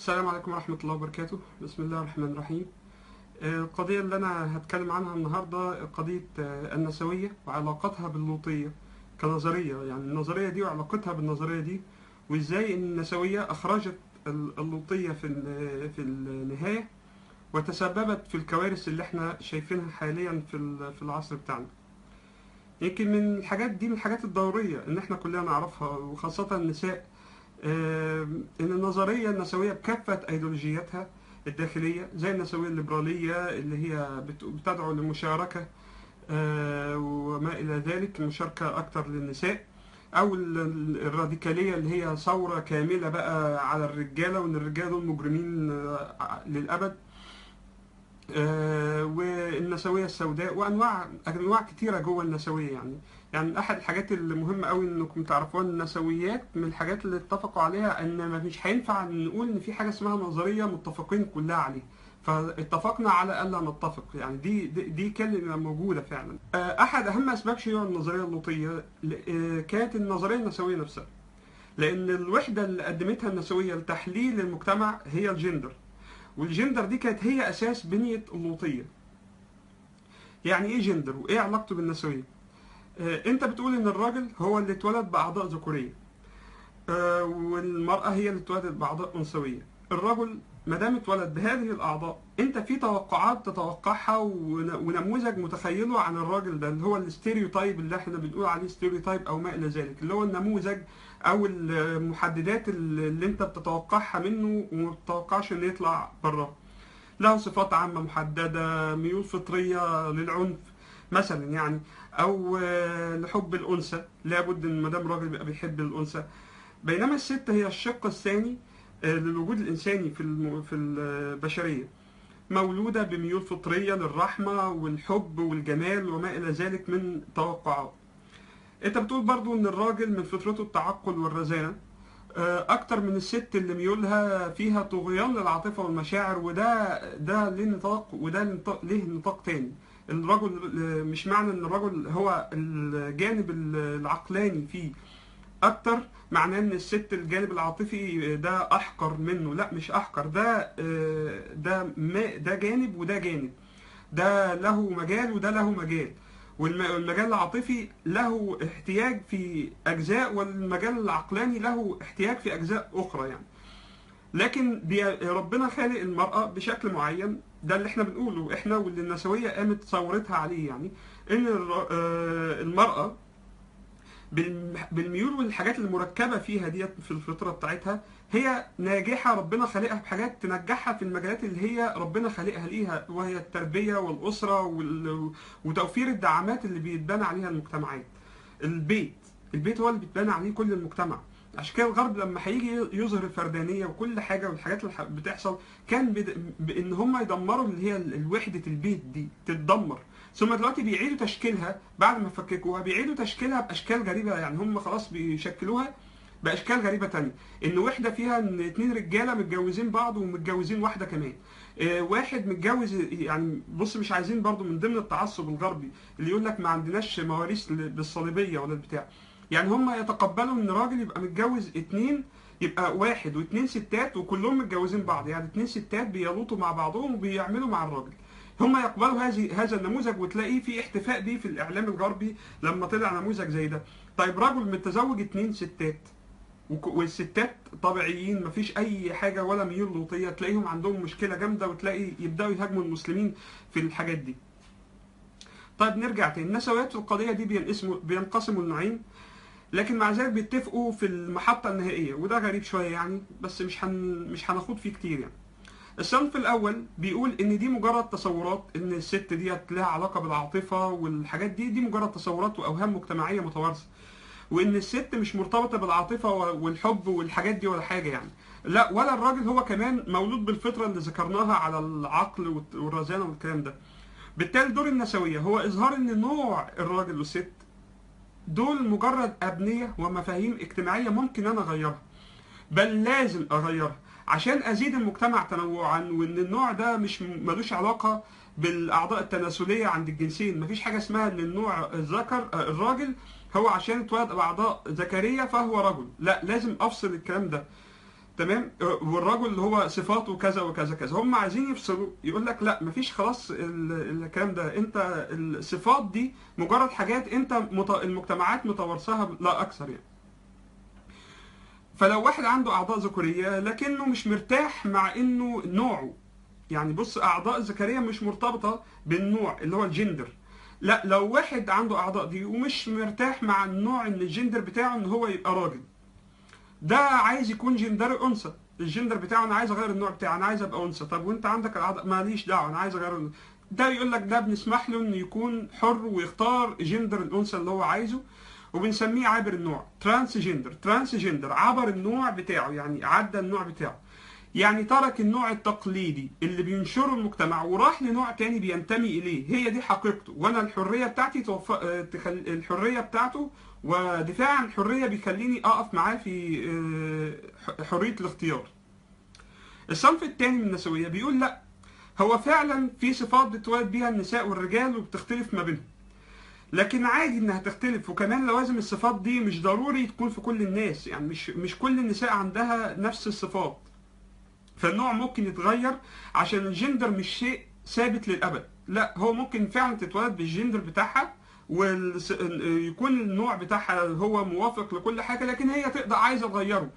السلام عليكم ورحمة الله وبركاته بسم الله الرحمن الرحيم آه، القضية اللي أنا هتكلم عنها النهاردة قضية آه، النسوية وعلاقتها باللوطية كنظرية يعني النظرية دي وعلاقتها بالنظرية دي وإزاي إن النسوية أخرجت ال- اللوطية في ال- في النهاية وتسببت في الكوارث اللي احنا شايفينها حاليا في ال- في العصر بتاعنا يمكن من الحاجات دي من الحاجات الضرورية إن احنا كلنا نعرفها وخاصة النساء آه، ان النظريه النسويه بكافه ايديولوجياتها الداخليه زي النسويه الليبراليه اللي هي بت- بتدعو للمشاركه آه، وما الى ذلك المشاركه اكثر للنساء او ال- ال- الراديكاليه اللي هي ثوره كامله بقى على الرجاله وان الرجاله دول مجرمين آه، للابد آه، والنسويه السوداء وانواع انواع كتيره جوه النسويه يعني يعني احد الحاجات المهمه قوي انكم تعرفوها ان النسويات من الحاجات اللي اتفقوا عليها ان ما مش هينفع نقول ان في حاجه اسمها نظريه متفقين كلها عليها فاتفقنا على الا نتفق يعني دي دي, دي كلمه موجوده فعلا آه، احد اهم اسباب شيوع النظريه اللوطيه ل- آه، كانت النظريه النسويه نفسها لان الوحده اللي قدمتها النسويه لتحليل المجتمع هي الجندر والجندر دي كانت هي اساس بنيه اللوطيه يعني ايه جندر وايه علاقته بالنسويه آه، انت بتقول ان الراجل هو اللي اتولد باعضاء ذكوريه آه، والمراه هي اللي اتولدت باعضاء انثويه الرجل ما دام اتولد بهذه الاعضاء انت في توقعات تتوقعها ون- ونموذج متخيله عن الراجل ده اللي هو الستيريوتايب اللي احنا بنقول عليه ستيريوتايب او ما الى ذلك اللي هو النموذج او المحددات اللي اللي انت بتتوقعها منه وما بتتوقعش انه يطلع بره له صفات عامه محدده ميول فطريه للعنف مثلا يعني او آه، لحب الانثى لابد ان ما دام راجل بيبقى بيحب الانثى بينما الست هي الشق الثاني آه، للوجود الانساني في الم- في البشريه مولوده بميول فطريه للرحمه والحب والجمال وما الى ذلك من توقعات انت بتقول برضو ان الراجل من فطرته التعقل والرزانه آه، اكتر من الست اللي ميولها فيها طغيان للعاطفه والمشاعر وده ده ليه نطاق وده نطاق- ليه نطاق تاني الرجل آه، مش معنى ان الرجل هو الجانب العقلاني فيه اكتر معناه ان الست الجانب العاطفي ده احقر منه لا مش احقر ده آه، ده ما ده جانب وده جانب ده له مجال وده له مجال والمجال العاطفي له احتياج في اجزاء والمجال العقلاني له احتياج في اجزاء اخرى يعني لكن دي ربنا خالق المرأة بشكل معين ده اللي احنا بنقوله احنا واللي النسوية قامت ثورتها عليه يعني ان الر- آه، المرأة بالم- بالميول والحاجات المركبة فيها ديت في الفطرة بتاعتها هي ناجحة ربنا خالقها بحاجات تنجحها في المجالات اللي هي ربنا خالقها ليها وهي التربية والأسرة وال... وتوفير الدعامات اللي بيتبنى عليها المجتمعات البيت البيت هو اللي بيتبنى عليه كل المجتمع عشان كده الغرب لما هيجي يظهر الفردانيه وكل حاجه والحاجات اللي ح- بتحصل كان بد... بان هم يدمروا اللي هي ال- وحده البيت دي تتدمر ثم دلوقتي بيعيدوا تشكيلها بعد ما فككوها بيعيدوا تشكيلها باشكال غريبه يعني هم خلاص بيشكلوها باشكال غريبه تانية ان وحده فيها ان اتنين رجاله متجوزين بعض ومتجوزين واحده كمان آه، واحد متجوز يعني بص مش عايزين برضو من ضمن التعصب الغربي اللي يقول لك ما عندناش مواريث ل- بالصليبيه ولا البتاع يعني هم يتقبلوا ان راجل يبقى متجوز اتنين يبقى واحد واتنين ستات وكلهم متجوزين بعض يعني اتنين ستات بيلوطوا مع بعضهم وبيعملوا مع الراجل هم يقبلوا هذه هذا النموذج وتلاقيه في احتفاء بيه في الاعلام الغربي لما طلع نموذج زي ده طيب رجل متزوج اتنين ستات وك- والستات طبيعيين مفيش اي حاجه ولا ميول لوطيه تلاقيهم عندهم مشكله جامده وتلاقي يبداوا يهاجموا المسلمين في الحاجات دي طيب نرجع تاني النسويات في القضيه دي بينقسموا بينقسموا لنوعين لكن مع ذلك بيتفقوا في المحطه النهائيه وده غريب شويه يعني بس مش هن مش هنخوض فيه كتير يعني الصنف الاول بيقول ان دي مجرد تصورات ان الست ديت لها علاقه بالعاطفه والحاجات دي دي مجرد تصورات واوهام مجتمعيه متوارثه وان الست مش مرتبطه بالعاطفه والحب والحاجات دي ولا حاجه يعني لا ولا الراجل هو كمان مولود بالفطره اللي ذكرناها على العقل والت- والرزانه والكلام ده بالتالي دور النسويه هو اظهار ان نوع الراجل والست دول مجرد ابنيه ومفاهيم اجتماعيه ممكن انا اغيرها بل لازم اغيرها عشان ازيد المجتمع تنوعا وان النوع ده مش ملوش علاقه بالاعضاء التناسليه عند الجنسين مفيش حاجه اسمها ان النوع الذكر آه، الراجل هو عشان اتولد باعضاء ذكريه فهو رجل لا لازم افصل الكلام ده تمام آه، والرجل اللي هو صفاته كذا وكذا كذا هم عايزين يفصلوا يقول لك لا مفيش خلاص ال- الكلام ده انت الصفات دي مجرد حاجات انت مت- المجتمعات متوارثاها لا اكثر يعني فلو واحد عنده اعضاء ذكوريه لكنه مش مرتاح مع انه نوعه يعني بص اعضاء الذكريه مش مرتبطه بالنوع اللي هو الجندر لا لو واحد عنده اعضاء دي ومش مرتاح مع النوع ان الجندر بتاعه ان هو يبقى راجل ده عايز يكون جندر انثى الجندر بتاعه انا عايز اغير النوع بتاعه انا عايز ابقى انثى طب وانت عندك الاعضاء ماليش دعوه انا عايز اغير ده يقول لك ده بنسمح له انه يكون حر ويختار جندر الانثى اللي هو عايزه وبنسميه عابر النوع ترانس جندر ترانس جندر عبر النوع بتاعه يعني عدى النوع بتاعه يعني ترك النوع التقليدي اللي بينشره المجتمع وراح لنوع تاني بينتمي اليه هي دي حقيقته وانا الحريه بتاعتي توف... آه، تخل... الحريه بتاعته ودفاع عن الحريه بيخليني اقف معاه في آه، حريه الاختيار الصنف الثاني من النسويه بيقول لا هو فعلا في صفات بتولد بيها النساء والرجال وبتختلف ما بينهم لكن عادي انها تختلف وكمان لوازم الصفات دي مش ضروري تكون في كل الناس يعني مش مش كل النساء عندها نفس الصفات فالنوع ممكن يتغير عشان الجندر مش شيء ثابت للابد لا هو ممكن فعلا تتولد بالجندر بتاعها ويكون النوع بتاعها هو موافق لكل حاجه لكن هي تقدر عايزه تغيره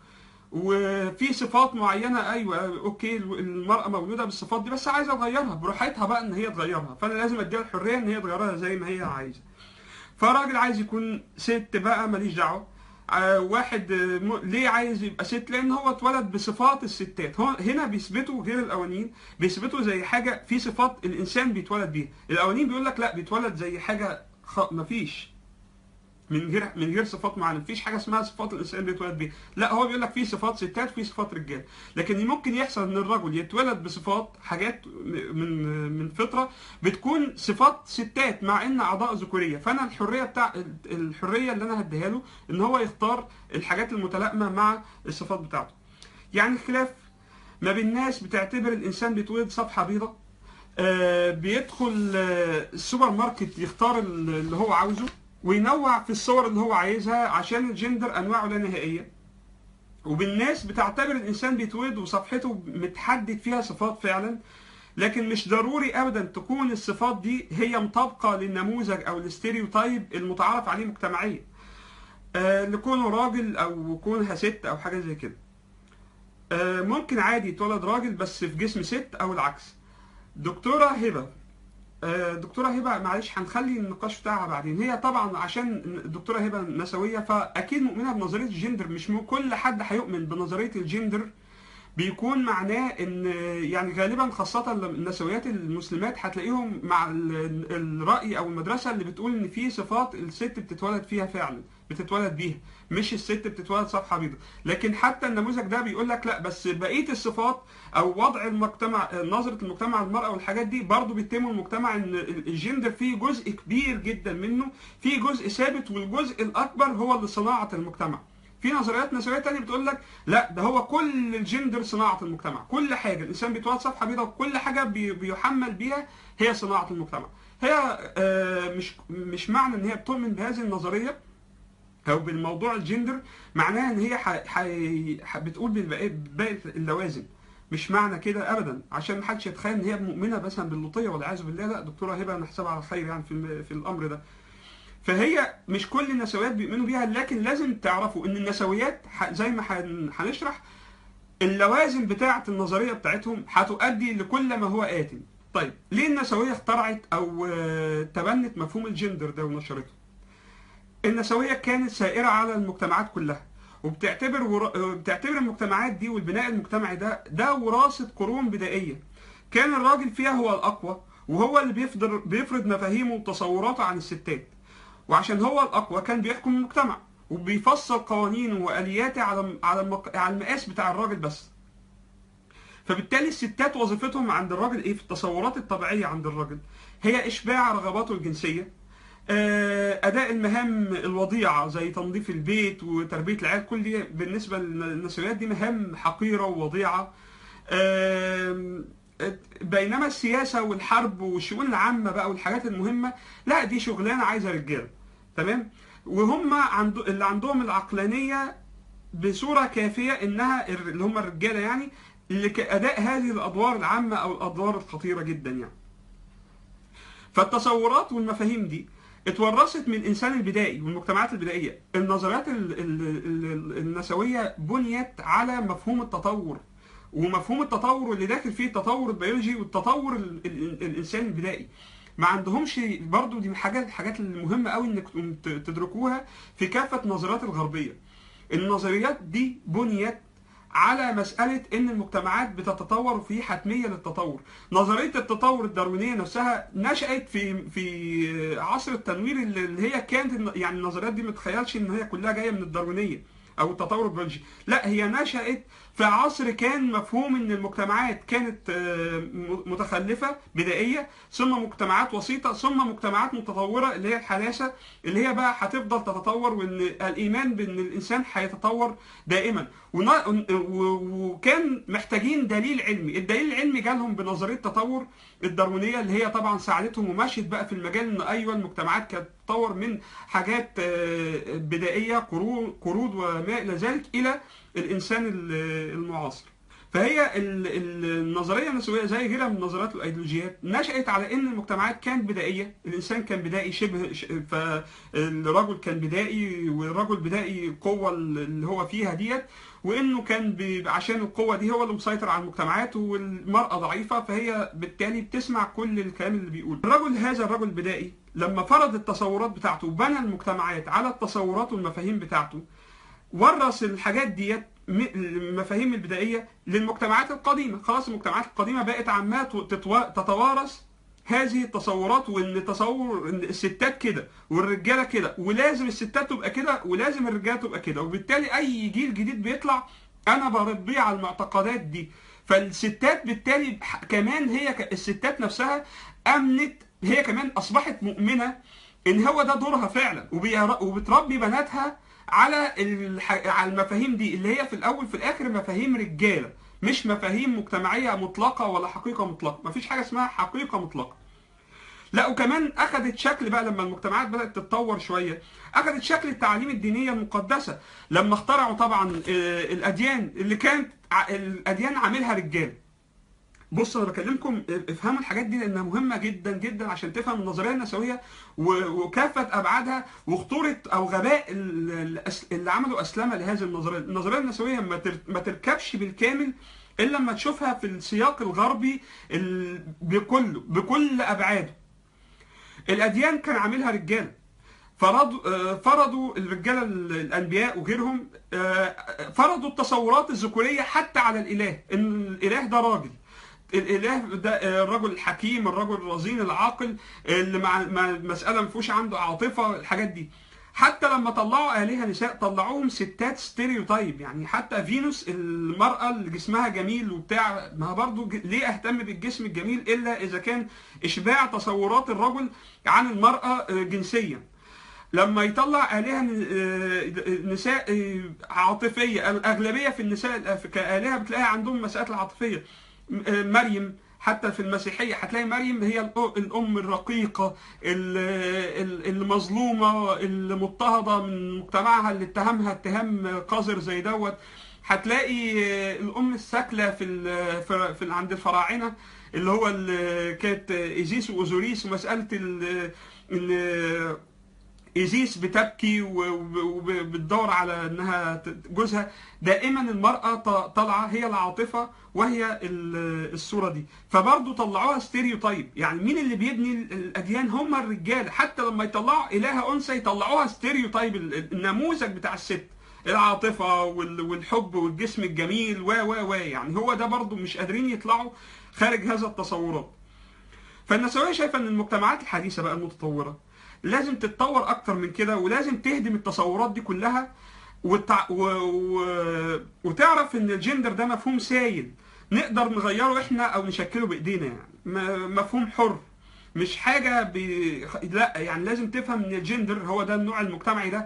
وفي صفات معينه ايوه اوكي المراه مولوده بالصفات دي بس عايزه تغيرها براحتها بقى ان هي تغيرها فانا لازم اديها الحريه ان هي تغيرها زي ما هي عايزه فراجل عايز يكون ست بقى ماليش دعوه آه، واحد آه، م- ليه عايز يبقى ست لان هو اتولد بصفات الستات هو هنا بيثبتوا غير الاولانيين بيثبتوا زي حاجه في صفات الانسان بيتولد بيها الاولانيين بيقول لك لا بيتولد زي حاجه خ... مفيش من غير من غير صفات معينه مفيش حاجه اسمها صفات الانسان بيتولد بيها لا هو بيقول لك في صفات ستات في صفات رجال لكن ممكن يحصل ان الرجل يتولد بصفات حاجات من من فطره بتكون صفات ستات مع ان اعضاء ذكوريه فانا الحريه بتاع الحريه اللي انا هديها له ان هو يختار الحاجات المتلائمه مع الصفات بتاعته يعني الخلاف ما بين ناس بتعتبر الانسان بيتولد صفحه بيضاء آه، بيدخل آه، السوبر ماركت يختار اللي هو عاوزه وينوع في الصور اللي هو عايزها عشان الجندر انواعه لا نهائيه وبالناس بتعتبر الانسان بيتولد وصفحته متحدد فيها صفات فعلا لكن مش ضروري ابدا تكون الصفات دي هي مطابقه للنموذج او الستيريوتايب المتعارف عليه مجتمعيا آه لكونه راجل او كونها ست او حاجه زي كده آه ممكن عادي يتولد راجل بس في جسم ست او العكس دكتوره هبه آه، دكتوره هبه معلش هنخلي النقاش بتاعها بعدين هي طبعا عشان الدكتوره هبه نسويه فاكيد مؤمنه بنظريه الجندر مش مو- كل حد هيؤمن بنظريه الجندر بيكون معناه ان يعني غالبا خاصه لما النسويات المسلمات هتلاقيهم مع ال- الراي او المدرسه اللي بتقول ان في صفات الست بتتولد فيها فعلا بتتولد بيها مش الست بتتولد صفحه بيضاء لكن حتى النموذج ده بيقول لك لا بس بقيه الصفات او وضع المجتمع نظره المجتمع للمراه والحاجات دي برضو بيتم المجتمع ان ال- الجندر فيه جزء كبير جدا منه فيه جزء ثابت والجزء الاكبر هو اللي صناعه المجتمع في نظريات نسويه تانية بتقول لك لا ده هو كل الجندر صناعه المجتمع كل حاجه الانسان بيتولد صفحه بيضاء وكل حاجه بي- بيحمل بيها هي صناعه المجتمع هي آه، مش مش معنى ان هي بتؤمن بهذه النظريه او بالموضوع الجندر معناها ان هي ح... ح... ح... بتقول بالباقي باقي اللوازم مش معنى كده ابدا عشان محدش يتخيل ان هي مؤمنه مثلا باللوطيه والعياذ بالله لا دكتوره هبه نحسبها على خير يعني في الم- في الامر ده فهي مش كل النسويات بيؤمنوا بيها لكن لازم تعرفوا ان النسويات ح- زي ما هن- هنشرح اللوازم بتاعه النظريه بتاعتهم هتؤدي لكل ما هو آت طيب ليه النسويه اخترعت او آه، تبنت مفهوم الجندر ده ونشرته النسويه كانت سائره على المجتمعات كلها وبتعتبر ورا... بتعتبر المجتمعات دي والبناء المجتمعي ده ده وراثه قرون بدائيه كان الراجل فيها هو الاقوى وهو اللي بيفرض بيفرض مفاهيمه وتصوراته عن الستات وعشان هو الاقوى كان بيحكم المجتمع وبيفصل قوانينه والياته على على المق... على المقاس بتاع الراجل بس فبالتالي الستات وظيفتهم عند الراجل ايه في التصورات الطبيعيه عند الراجل هي اشباع رغباته الجنسيه آه، اداء المهام الوضيعه زي تنظيف البيت وتربيه العيال كل دي بالنسبه للنسويات دي مهام حقيره ووضيعه آم، بينما السياسه والحرب والشؤون العامه بقى والحاجات المهمه لا دي شغلانه عايزه رجاله تمام وهم عند اللي عندهم العقلانيه بصوره كافيه انها الر- اللي هم الرجاله يعني لاداء هذه الادوار العامه او الادوار الخطيره جدا يعني فالتصورات والمفاهيم دي اتورثت من الانسان البدائي والمجتمعات البدائيه النظريات ال- ال- ال- النسويه بنيت على مفهوم التطور ومفهوم التطور اللي داخل فيه التطور البيولوجي والتطور ال- ال- الانساني البدائي ما عندهمش برضو دي من حاجات الحاجات المهمه قوي انك ت- تدركوها في كافه النظريات الغربيه النظريات دي بنيت على مسألة إن المجتمعات بتتطور وفي حتمية للتطور. نظرية التطور الداروينية نفسها نشأت في في عصر التنوير اللي اللي هي كانت الن- يعني النظريات دي ما تتخيلش إن هي كلها جاية من الداروينية أو التطور البيولوجي. لا هي نشأت في عصر كان مفهوم إن المجتمعات كانت آه، م- متخلفة بدائية ثم مجتمعات وسيطة ثم مجتمعات متطورة اللي هي الحداثة اللي هي بقى هتفضل تتطور وإن الإيمان بإن الإنسان هيتطور دائما ونا- و- وكان محتاجين دليل علمي الدليل العلمي جالهم بنظريه التطور الداروينيه اللي هي طبعا ساعدتهم ومشيت بقى في المجال ان ايوه المجتمعات كانت تتطور من حاجات آه، بدائيه قرو- قرود وما الى ذلك الى الانسان ال- المعاصر فهي ال- ال- النظريه النسويه زي غيرها من نظريات الايديولوجيات نشات على ان المجتمعات كانت بدائيه الانسان كان بدائي شبه ش- فالرجل كان بدائي والرجل بدائي القوه اللي هو فيها ديت وانه كان بي- عشان القوه دي هو اللي مسيطر على المجتمعات والمراه ضعيفه فهي بالتالي بتسمع كل الكلام اللي بيقوله الرجل هذا الرجل البدائي لما فرض التصورات بتاعته وبنى المجتمعات على التصورات والمفاهيم بتاعته ورث الحاجات ديت م- المفاهيم البدائيه للمجتمعات القديمه خلاص المجتمعات القديمه بقت عماله تتوا- تتوارث هذه التصورات وان تصور ان الستات كده والرجاله كده ولازم الستات تبقى كده ولازم الرجاله تبقى كده وبالتالي اي جيل جديد بيطلع انا بربيه على المعتقدات دي فالستات بالتالي ح- كمان هي ك- الستات نفسها امنت هي كمان اصبحت مؤمنه ان هو ده دورها فعلا وبير- وبتربي بناتها على الح... على المفاهيم دي اللي هي في الاول في الاخر مفاهيم رجاله مش مفاهيم مجتمعيه مطلقه ولا حقيقه مطلقه مفيش حاجه اسمها حقيقه مطلقه لا وكمان اخذت شكل بقى لما المجتمعات بدات تتطور شويه اخذت شكل التعاليم الدينيه المقدسه لما اخترعوا طبعا آه، الاديان اللي كانت ع- الاديان عاملها رجال بص انا بكلمكم افهموا الحاجات دي لانها مهمه جدا جدا عشان تفهم النظريه النسويه و- وكافه ابعادها وخطوره او غباء ال- ال- اللي عملوا اسلمه لهذه النظريه، النظريه النسويه ما تر- ما تركبش بالكامل الا لما تشوفها في السياق الغربي ال- بكله بكل ابعاده. الاديان كان عاملها رجاله فرضوا آه، فرضوا الرجاله ال- الانبياء وغيرهم آه، فرضوا التصورات الذكوريه حتى على الاله ان الاله ده راجل الاله ده آه، الرجل الحكيم الرجل الرزين العاقل اللي مع مع مساله ما فيهوش عنده عاطفه الحاجات دي حتى لما طلعوا آلهة نساء طلعوهم ستات ستيريوتايب يعني حتى فينوس المرأة اللي جسمها جميل وبتاع ما برضو ج- ليه اهتم بالجسم الجميل إلا إذا كان إشباع تصورات الرجل عن المرأة آه، جنسيا لما يطلع آلهة ن- آه، نساء آه، عاطفية الأغلبية في النساء الأف- كآلهة بتلاقي عندهم مسألة العاطفية م- آه، مريم حتى في المسيحية هتلاقي مريم هي الأ- الأم الرقيقة ال- ال- المظلومة المضطهدة من مجتمعها اللي اتهمها اتهام قذر زي دوت هتلاقي آه، الأم الساكلة في ال- في في- عند الفراعنة اللي هو اللي كانت إيزيس وأوزوريس ومسألة ال- إن ايزيس بتبكي و- و- وبتدور على انها ت- جوزها دائما المراه ط- طالعه هي العاطفه وهي ال- الصوره دي فبرضه طلعوها ستيريوتايب يعني مين اللي بيبني ال- الاديان هم الرجال حتى لما يطلعوا الهه انثى يطلعوها ستيريوتايب ال- النموذج بتاع الست العاطفه وال- والحب والجسم الجميل و و و يعني هو ده برضه مش قادرين يطلعوا خارج هذا التصورات فالنسويه شايفه ان المجتمعات الحديثه بقى المتطوره لازم تتطور اكتر من كده ولازم تهدم التصورات دي كلها وتع... و... و... وتعرف ان الجندر ده مفهوم سايل نقدر نغيره احنا او نشكله بايدينا يعني م... مفهوم حر مش حاجه ب... لا يعني لازم تفهم ان الجندر هو ده النوع المجتمعي ده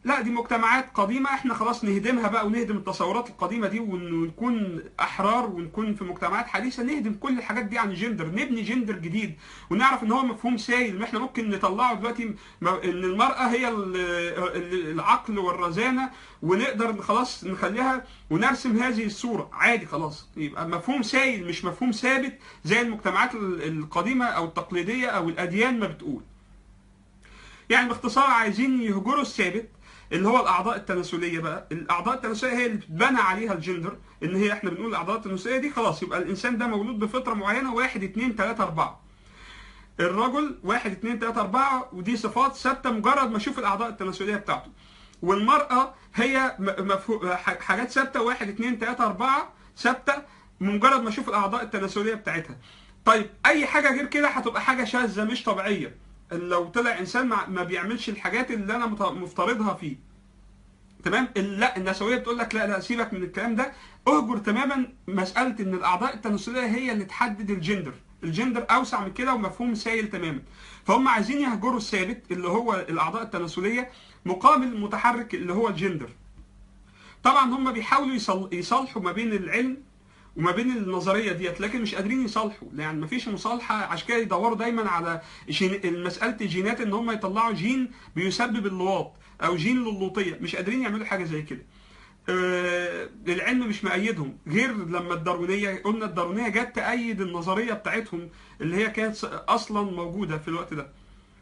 لا دي مجتمعات قديمة احنا خلاص نهدمها بقى ونهدم التصورات القديمة دي ون- ونكون احرار ونكون في مجتمعات حديثة نهدم كل الحاجات دي عن الجندر نبني جندر جديد ونعرف ان هو مفهوم سائل ان احنا ممكن نطلعه دلوقتي م- ان المرأة هي ال- ال- العقل والرزانة ونقدر خلاص نخليها ونرسم هذه الصورة عادي خلاص يبقى مفهوم سائل مش مفهوم ثابت زي المجتمعات ال- القديمة او التقليدية او الاديان ما بتقول يعني باختصار عايزين يهجروا الثابت اللي هو الاعضاء التناسليه بقى الاعضاء التناسليه هي اللي بتبنى عليها الجندر ان هي احنا بنقول الاعضاء التناسليه دي خلاص يبقى الانسان ده مولود بفطره معينه واحد اتنين تلاته اربعه الرجل واحد اتنين تلاته اربعه ودي صفات ثابته مجرد ما اشوف الاعضاء التناسليه بتاعته والمراه هي م- مفهو- ح- حاجات ثابته واحد اتنين تلاته اربعه ثابته مجرد ما اشوف الاعضاء التناسليه بتاعتها طيب اي حاجه غير كده هتبقى حاجه شاذه مش طبيعيه لو طلع انسان ما ما بيعملش الحاجات اللي انا مت- مفترضها فيه تمام ال- لا النسويه بتقول لك لا لا سيبك من الكلام ده اهجر تماما مساله ان الاعضاء التناسليه هي اللي تحدد الجندر الجندر اوسع من كده ومفهوم سائل تماما فهم عايزين يهجروا الثابت اللي هو الاعضاء التناسليه مقابل المتحرك اللي هو الجندر طبعا هم بيحاولوا يصل- يصالحوا ما بين العلم وما بين النظريه ديت لكن مش قادرين يصالحوا يعني مفيش مصالحه عشان كده يدوروا دايما على جين- مساله الجينات ان هم يطلعوا جين بيسبب اللواط او جين للوطيه مش قادرين يعملوا حاجه زي كده آه، العلم مش مأيدهم غير لما الداروينيه قلنا الداروينيه جت تأيد النظريه بتاعتهم اللي هي كانت س- اصلا موجوده في الوقت ده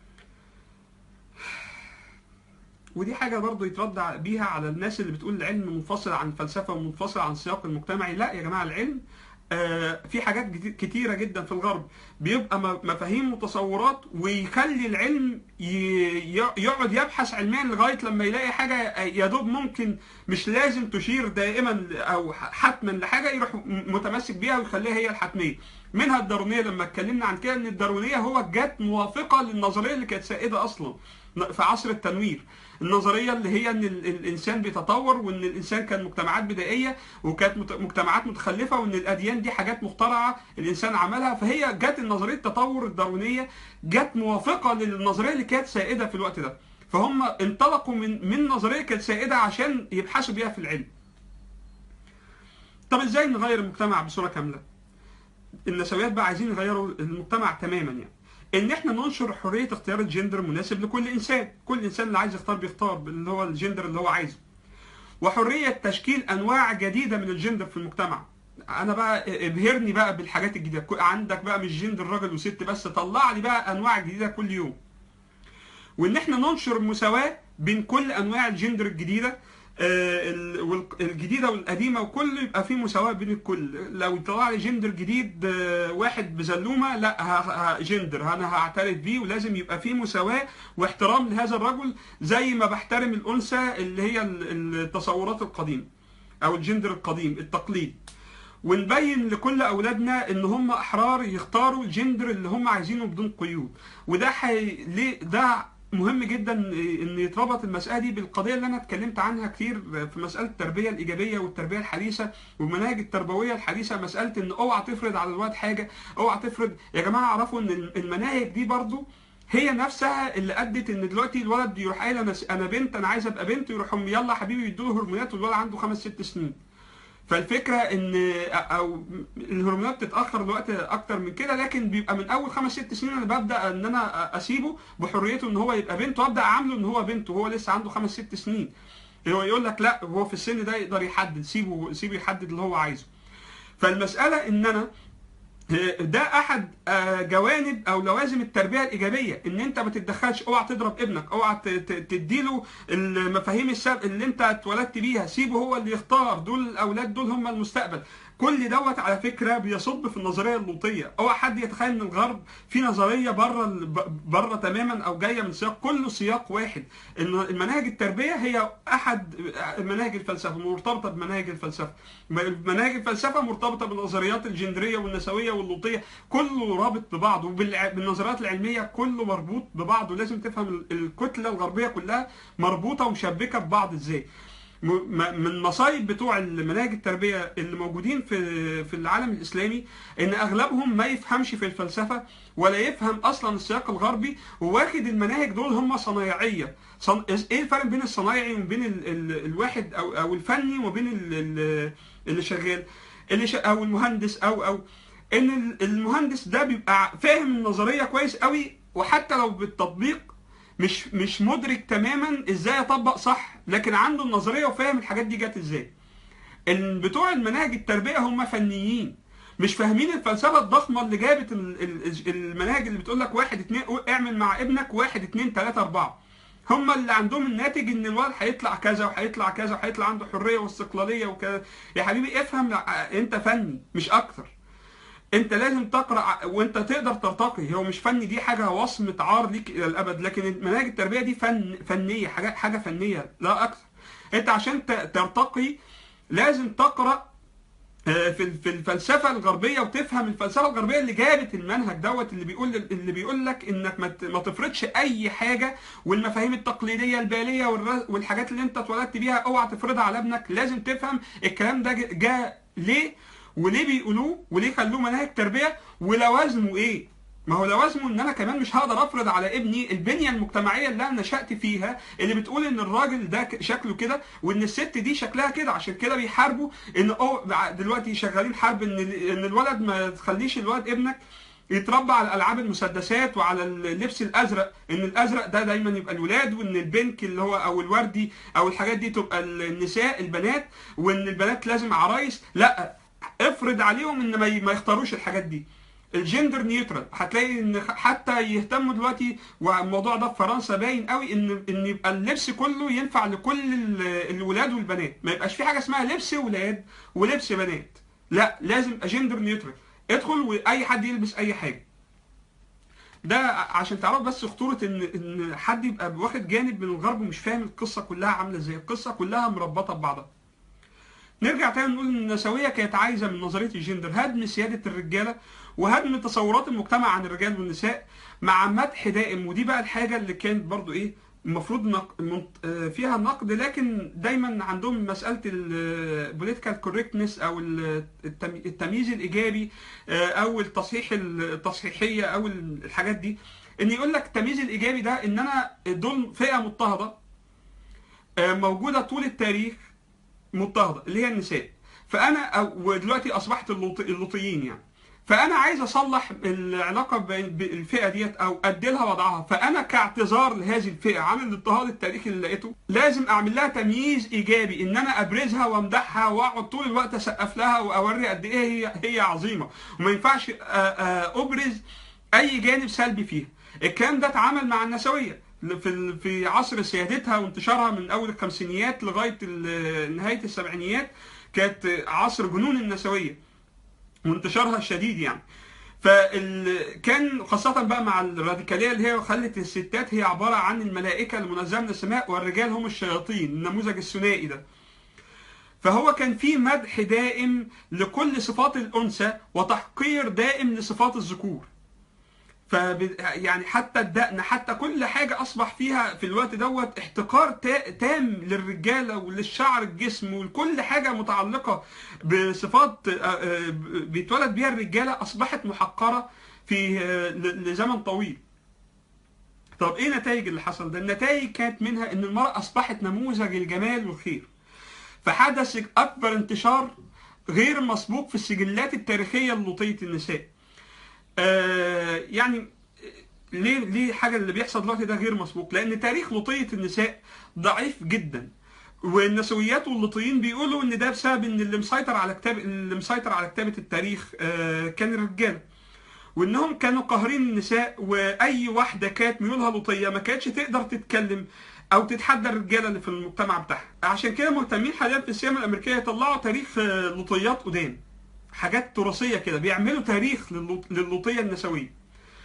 ودي حاجة برضو يترد ع- بيها على الناس اللي بتقول العلم منفصل عن الفلسفة ومنفصل عن السياق المجتمعي لا يا جماعة العلم آه، في حاجات جدي- كتيرة جدا في الغرب بيبقى م- مفاهيم وتصورات ويخلي العلم ي- ي- يقعد يبحث علميا لغاية لما يلاقي حاجة يا دوب ممكن مش لازم تشير دائما ل- أو ح- حتما لحاجة يروح م- متمسك بيها ويخليها هي الحتمية منها الداروينية لما اتكلمنا عن كده ان الداروينية هو جت موافقة للنظرية اللي كانت سائدة اصلا في عصر التنوير النظريه اللي هي ان ال- الانسان بيتطور وان الانسان كان مجتمعات بدائيه وكانت مت- مجتمعات متخلفه وان الاديان دي حاجات مخترعه الانسان عملها فهي جت النظريه التطور الداروينيه جت موافقه للنظريه اللي كانت سائده في الوقت ده فهم انطلقوا من من نظريه كانت سائده عشان يبحثوا بيها في العلم طب ازاي نغير المجتمع بصوره كامله النسويات بقى عايزين يغيروا المجتمع تماما يعني ان احنا ننشر حريه اختيار الجندر المناسب لكل انسان كل انسان اللي عايز يختار بيختار اللي هو الجندر اللي هو عايزه وحريه تشكيل انواع جديده من الجندر في المجتمع انا بقى ابهرني بقى بالحاجات الجديده كو- عندك بقى مش جندر راجل وست بس طلع لي بقى انواع جديده كل يوم وان احنا ننشر مساواه بين كل انواع الجندر الجديده آه، ال- والق- الجديده والقديمه وكل يبقى في مساواه بين الكل لو طلع لي جندر جديد آه، واحد بزلومه لا ه- ه- جندر انا هعترف بيه ولازم يبقى في مساواه واحترام لهذا الرجل زي ما بحترم الانثى اللي هي ال- التصورات القديمه او الجندر القديم التقليد ونبين لكل اولادنا ان هم احرار يختاروا الجندر اللي هم عايزينه بدون قيود وده حي... ليه ده مهم جدا ان يتربط المساله دي بالقضيه اللي انا اتكلمت عنها كتير في مساله التربيه الايجابيه والتربيه الحديثه والمناهج التربويه الحديثه مساله ان اوعى تفرض على الواد حاجه اوعى تفرض يا جماعه اعرفوا ان المناهج دي برضو هي نفسها اللي ادت ان دلوقتي الولد يروح قايل انا انا بنت انا عايز ابقى بنت يروحوا يلا يا حبيبي يدوا هرمونات والولد عنده خمس ست سنين فالفكره ان او الهرمونات بتتاخر الوقت اكتر من كده لكن بيبقى من اول خمس ست سنين انا ببدا ان انا اسيبه بحريته ان هو يبقى بنت وابدا اعامله ان هو بنت وهو لسه عنده خمس ست سنين هو يقول لك لا هو في السن ده يقدر يحدد سيبه سيبه يحدد اللي هو عايزه فالمساله ان انا ده احد آه، جوانب او لوازم التربيه الايجابيه ان انت ما تتدخلش اوعى تضرب ابنك اوعى ت- ت- تديله المفاهيم السابقه اللي انت اتولدت بيها سيبه هو اللي يختار دول الاولاد دول هم المستقبل كل دوت على فكره بيصب في النظريه اللوطيه اوعى حد يتخيل ان الغرب في نظريه بره ال- ب- بره تماما او جايه من سياق كله سياق واحد ان المناهج التربيه هي احد مناهج الفلسفه مرتبطه بمناهج الفلسفه مناهج الفلسفه مرتبطه بالنظريات الجندريه والنسويه واللوطيه كله رابط ببعضه وبالنظريات العلميه كله مربوط ببعضه لازم تفهم ال- الكتله الغربيه كلها مربوطه ومشبكه ببعض ازاي م- م- من المصايب بتوع المناهج التربيه اللي موجودين في في العالم الاسلامي ان اغلبهم ما يفهمش في الفلسفه ولا يفهم اصلا السياق الغربي وواخد المناهج دول هم صنايعيه صن... ايه الفرق بين الصنايعي وبين ال... ال... الواحد او او الفني وبين ال... ال... اللي شغال اللي ش... او المهندس او او ان ال- المهندس ده بيبقى فاهم النظريه كويس قوي وحتى لو بالتطبيق مش مش مدرك تماما ازاي يطبق صح لكن عنده النظريه وفاهم الحاجات دي جت ازاي ال- بتوع المناهج التربيه هم فنيين مش فاهمين الفلسفه الضخمه اللي جابت ال- ال- المناهج اللي بتقول لك واحد اتنين اعمل مع ابنك واحد اتنين تلاته اربعه هم اللي عندهم الناتج ان الولد هيطلع كذا وهيطلع كذا وهيطلع عنده حريه واستقلاليه وكذا يا حبيبي افهم انت فني مش اكتر انت لازم تقرا وانت تقدر ترتقي هو مش فني دي حاجه وصمه عار ليك الى الابد لكن مناهج التربيه دي فن فنيه حاجه حاجه فنيه لا اكثر انت عشان ت- ترتقي لازم تقرا آه، في في الفلسفه الغربيه وتفهم الفلسفه الغربيه اللي جابت المنهج دوت اللي بيقول اللي بيقول لك انك ما ت- ما تفرضش اي حاجه والمفاهيم التقليديه الباليه والر- والحاجات اللي انت اتولدت بيها اوعى تفرضها على ابنك لازم تفهم الكلام ده ج- جاء ليه وليه بيقولوه وليه خلوه مناهج تربيه ولوازمه ايه ما هو لوازمه ان انا كمان مش هقدر افرض على ابني البنيه المجتمعيه اللي انا نشات فيها اللي بتقول ان الراجل ده ك- شكله كده وان الست دي شكلها كده عشان كده بيحاربوا ان أو دلوقتي شغالين حرب ان ال- ان الولد ما تخليش الولد ابنك يتربى على العاب المسدسات وعلى اللبس الازرق ان الازرق ده دايما يبقى الولاد وان البنك اللي هو او الوردي او الحاجات دي تبقى النساء البنات وان البنات لازم عرايس لا افرض عليهم ان ما ي- ما يختاروش الحاجات دي الجندر نيوترال هتلاقي ان خ- حتى يهتموا دلوقتي والموضوع ده في فرنسا باين قوي ان ان يبقى اللبس كله ينفع لكل ال- الولاد والبنات ما يبقاش في حاجه اسمها لبس ولاد ولبس بنات لا لازم يبقى جندر نيوترال ادخل واي حد يلبس اي حاجه ده عشان تعرف بس خطوره ان ان حد يبقى واخد جانب من الغرب ومش فاهم القصه كلها عامله ازاي القصه كلها مربطه ببعضها نرجع تاني نقول ان النسويه كانت عايزه من نظريه الجندر هدم سياده الرجاله وهدم تصورات المجتمع عن الرجال والنساء مع مدح دائم ودي بقى الحاجه اللي كانت برضو ايه المفروض نق... منط- آه، فيها نقد لكن دايما عندهم مساله البوليتيكال كوريكتنس او ال- التم- التمييز الايجابي آه، او التصحيح التصحيحيه او الحاجات دي ان يقول لك التمييز الايجابي ده ان انا دول فئه مضطهده آه، موجوده طول التاريخ مضطهده اللي هي النساء فانا أو- ودلوقتي اصبحت اللوط- اللوطيين يعني فانا عايز اصلح العلاقه بين الفئه ديت او ادي لها وضعها فانا كاعتذار لهذه الفئه عن الاضطهاد التاريخي اللي لقيته لازم اعمل لها تمييز ايجابي ان انا ابرزها وامدحها واقعد طول الوقت اسقف لها واوري قد ايه هي هي عظيمه وما ينفعش أ- أ- ابرز اي جانب سلبي فيها الكلام ده اتعمل مع النسويه في ال- في عصر سيادتها وانتشارها من اول الخمسينيات لغايه ال- نهايه السبعينيات كانت عصر جنون النسويه وانتشارها الشديد يعني فال... كان خاصة بقى مع الراديكالية اللي هي خلت الستات هي عبارة عن الملائكة المنزهة من السماء والرجال هم الشياطين النموذج الثنائي ده فهو كان في مدح دائم لكل صفات الأنثى وتحقير دائم لصفات الذكور ف يعني حتى الدقن حتى كل حاجه اصبح فيها في الوقت دوت احتقار تا- تام للرجاله وللشعر الجسم ولكل حاجه متعلقه بصفات آه، آه، بيتولد بيها الرجاله اصبحت محقره في آه، ل- لزمن طويل. طب ايه نتائج اللي حصل ده؟ النتائج كانت منها ان المراه اصبحت نموذج الجمال والخير. فحدث اكبر انتشار غير مسبوق في السجلات التاريخيه للوطيه النساء. آه، يعني ليه ليه حاجه اللي بيحصل دلوقتي ده غير مسبوق لان تاريخ لطيه النساء ضعيف جدا والنسويات واللطيين بيقولوا ان ده بسبب ان اللي مسيطر على كتاب اللي مسيطر على كتابه التاريخ آه، كان الرجاله وانهم كانوا قاهرين النساء واي واحده كانت ميولها لطيه ما كانتش تقدر تتكلم او تتحدى الرجاله اللي في المجتمع بتاعها عشان كده مهتمين حاليا في السينما الامريكيه يطلعوا تاريخ آه، لطيات قدام حاجات تراثيه كده بيعملوا تاريخ لللط- للوطيه النسويه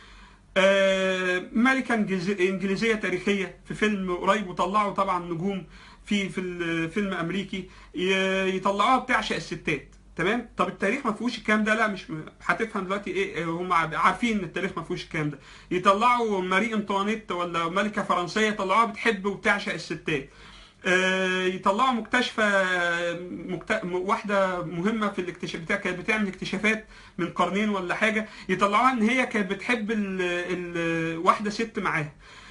آه، ملكة إنجليز- إنجليزية تاريخية في فيلم قريب وطلعوا طبعا نجوم في في الفيلم أمريكي ي- يطلعوها بتعشق الستات تمام طب التاريخ ما فيهوش الكلام ده لا مش م- هتفهم دلوقتي ايه هم عارفين ان التاريخ ما فيهوش الكلام ده يطلعوا ماري انطوانيت ولا ملكه فرنسيه يطلعوها بتحب وبتعشق الستات آه، يطلعوا مكتشفه مكت... واحده مهمه في الاكتشاف بتاع كانت بتعمل اكتشافات من قرنين ولا حاجه يطلعوها ان هي كانت بتحب ال... ال... واحده ست معاها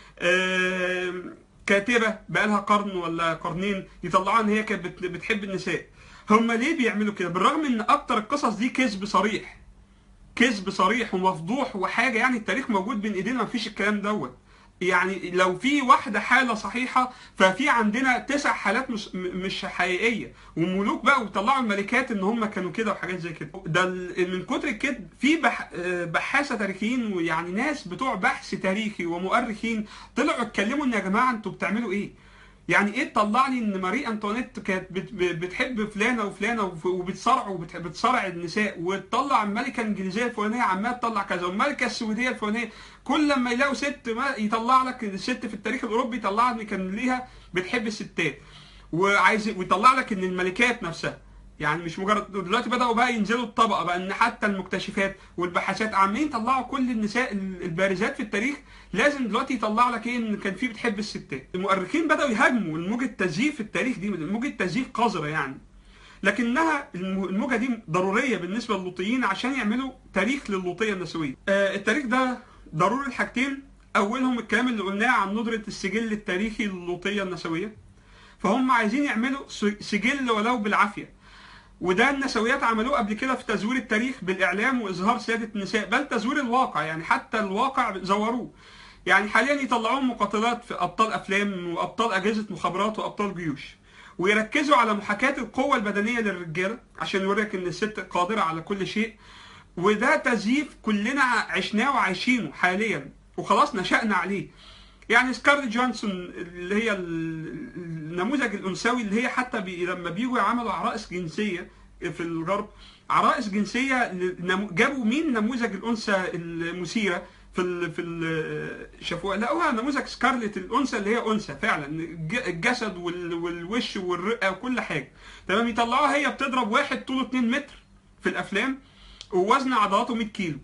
آه، كاتبه بقالها قرن ولا قرنين يطلعوها ان هي كانت بت- بتحب النساء هم ليه بيعملوا كده بالرغم ان اكتر القصص دي كذب صريح كذب صريح ومفضوح وحاجه يعني التاريخ موجود بين ايدينا مفيش الكلام دوت يعني لو في واحده حاله صحيحه ففي عندنا تسع حالات مش, م- مش حقيقيه وملوك بقى وطلعوا الملكات ان هم كانوا كده وحاجات زي كده ده ال- من كتر الكذب في بح آه، بحاثه تاريخيين ويعني ناس بتوع بحث تاريخي ومؤرخين طلعوا اتكلموا ان يا جماعه انتوا بتعملوا ايه يعني ايه تطلع لي ان ماري انطوانيت كانت بت- ب- بتحب فلانه وفلانه وف- وبتصارع وبتصارع النساء وتطلع الملكه الانجليزيه الفلانيه عماله تطلع كذا والملكه السويديه الفلانيه كل لما يلاقوا ست ما يطلع لك الست في التاريخ الاوروبي يطلع ان كان ليها بتحب الستات وعايز ويطلع لك ان الملكات نفسها يعني مش مجرد دلوقتي بداوا بقى ينزلوا الطبقه بقى ان حتى المكتشفات والبحاثات عمالين يطلعوا كل النساء البارزات في التاريخ لازم دلوقتي يطلع لك ايه ان كان في بتحب الستات المؤرخين بداوا يهاجموا الموجه التزييف في التاريخ دي موجه تزييف قذره يعني لكنها الم- الموجه دي ضروريه بالنسبه للوطيين عشان يعملوا تاريخ للوطيه النسويه آه، التاريخ ده ضروري الحاجتين اولهم الكلام اللي قلناه عن ندره السجل التاريخي للوطيه النسويه فهم عايزين يعملوا س- سجل ولو بالعافيه وده النسويات عملوه قبل كده في تزوير التاريخ بالاعلام واظهار سياده النساء بل تزوير الواقع يعني حتى الواقع زوروه يعني حاليا يطلعون مقاتلات في ابطال افلام وابطال اجهزه مخابرات وابطال جيوش ويركزوا على محاكاه القوه البدنيه للرجاله عشان يوريك ان الست قادره على كل شيء وده تزييف كلنا عشناه وعايشينه حاليا وخلاص نشأنا عليه يعني سكارلت جونسون اللي هي ال- النموذج الانثوي اللي هي حتى بي لما بيجوا يعملوا عرائس جنسيه في الغرب عرائس جنسيه لنمو- جابوا مين نموذج الانثى المثيره في ال في ال شافوها لقوها نموذج سكارلت الانثى اللي هي انثى فعلا الج- الجسد وال- والوش والرئه وكل حاجه تمام يطلعوها هي بتضرب واحد طوله 2 متر في الافلام ووزن عضلاته 100 كيلو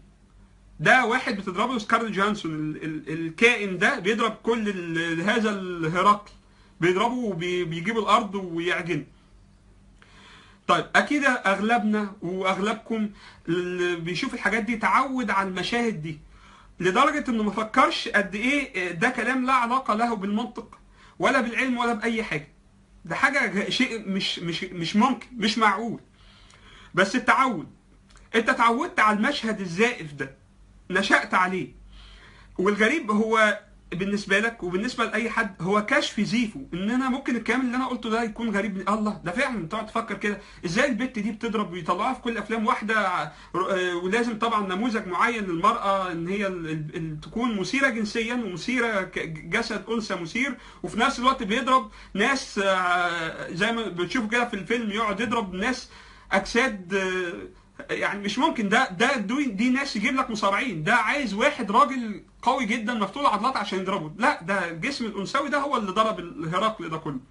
ده واحد بتضربه سكارلت جونسون ال- ال- الكائن ده بيضرب كل ال- هذا الهرقل بيضربه وبيجيبوا الارض ويعجنه طيب اكيد اغلبنا واغلبكم اللي بيشوف الحاجات دي تعود على المشاهد دي لدرجه انه ما فكرش قد ايه ده كلام لا علاقه له بالمنطق ولا بالعلم ولا باي حاجه ده حاجه شيء مش مش مش ممكن مش معقول بس التعود انت اتعودت على المشهد الزائف ده نشأت عليه والغريب هو بالنسبه لك وبالنسبه لاي حد هو كشف زيفه ان انا ممكن الكلام اللي انا قلته ده يكون غريب الله ده فعلا تقعد تفكر كده ازاي البت دي بتضرب ويطلعوها في كل افلام واحده آه، ولازم طبعا نموذج معين للمراه ان هي ال- ال- ال- تكون مثيره جنسيا ومثيره ك- جسد انثى مثير وفي نفس الوقت بيضرب ناس آه، زي ما بتشوفوا كده في الفيلم يقعد يضرب ناس اجساد آه، يعني مش ممكن ده ده دي, دي ناس يجيب لك مصارعين ده عايز واحد راجل قوي جدا مفتول عضلات عشان يضربه لا ده الجسم الانثوي ده هو اللي ضرب الهرقل ده كله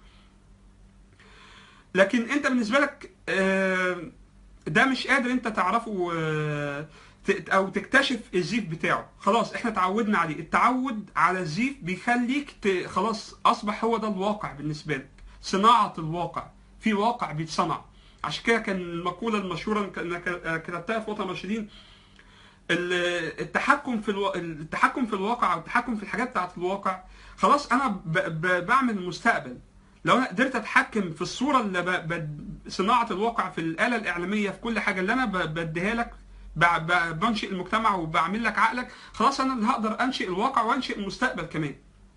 لكن انت بالنسبه لك آه، ده مش قادر انت تعرفه آه، ت- او تكتشف الزيف بتاعه خلاص احنا تعودنا عليه التعود على الزيف بيخليك ت... خلاص اصبح هو ده الواقع بالنسبه لك صناعه الواقع في واقع بيتصنع عشان كده كان المقوله المشهوره اللي كان- كتبتها في وطن الراشدين ال- التحكم في الو... التحكم في الواقع او التحكم في الحاجات بتاعت الواقع خلاص انا ب... ب... بعمل المستقبل لو انا قدرت اتحكم في الصوره اللي ب... ب... صناعه الواقع في الاله الاعلاميه في كل حاجه اللي انا ب... بديها لك ب... ب... بنشئ المجتمع وبعمل لك عقلك خلاص انا اللي هقدر انشئ الواقع وانشئ المستقبل كمان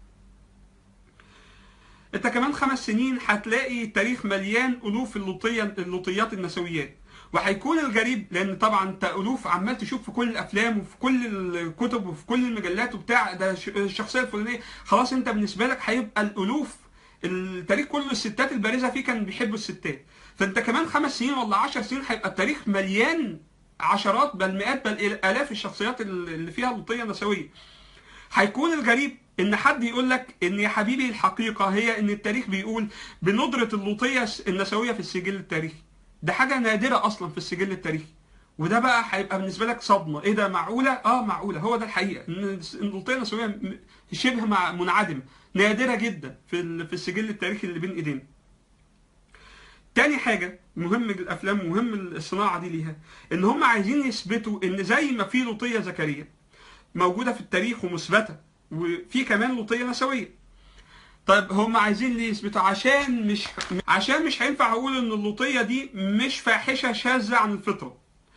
انت كمان خمس سنين هتلاقي التاريخ مليان الوف اللوطيه اللوطيات النسويات وهيكون الغريب لان طبعا انت الوف عمال تشوف في كل الافلام وفي كل الكتب وفي كل المجلات وبتاع ده ش- الشخصيه الفلانيه خلاص انت بالنسبه لك هيبقى الالوف التاريخ كله الستات البارزه فيه كانوا بيحبوا الستات فانت كمان خمس سنين ولا عشر سنين هيبقى التاريخ مليان عشرات بل مئات بل الاف الشخصيات اللي فيها لوطيه نسويه هيكون الغريب ان حد يقول لك ان يا حبيبي الحقيقه هي ان التاريخ بيقول بندره اللوطيه النسويه في السجل التاريخي ده حاجه نادره اصلا في السجل التاريخي وده بقى هيبقى بالنسبه لك صدمه ايه ده معقوله اه معقوله هو ده الحقيقه ان اللوطيه النسويه م- شبه مع- منعدمه نادره جدا في ال- في السجل التاريخي اللي بين ايدينا تاني حاجة مهم الأفلام مهم الصناعة دي ليها إن هم عايزين يثبتوا إن زي ما في لوطية ذكرية موجودة في التاريخ ومثبتة وفي كمان لوطية نسوية طيب هم عايزين ليه يثبتوا عشان مش عشان مش هينفع اقول ان اللوطيه دي مش فاحشه شاذه عن الفطره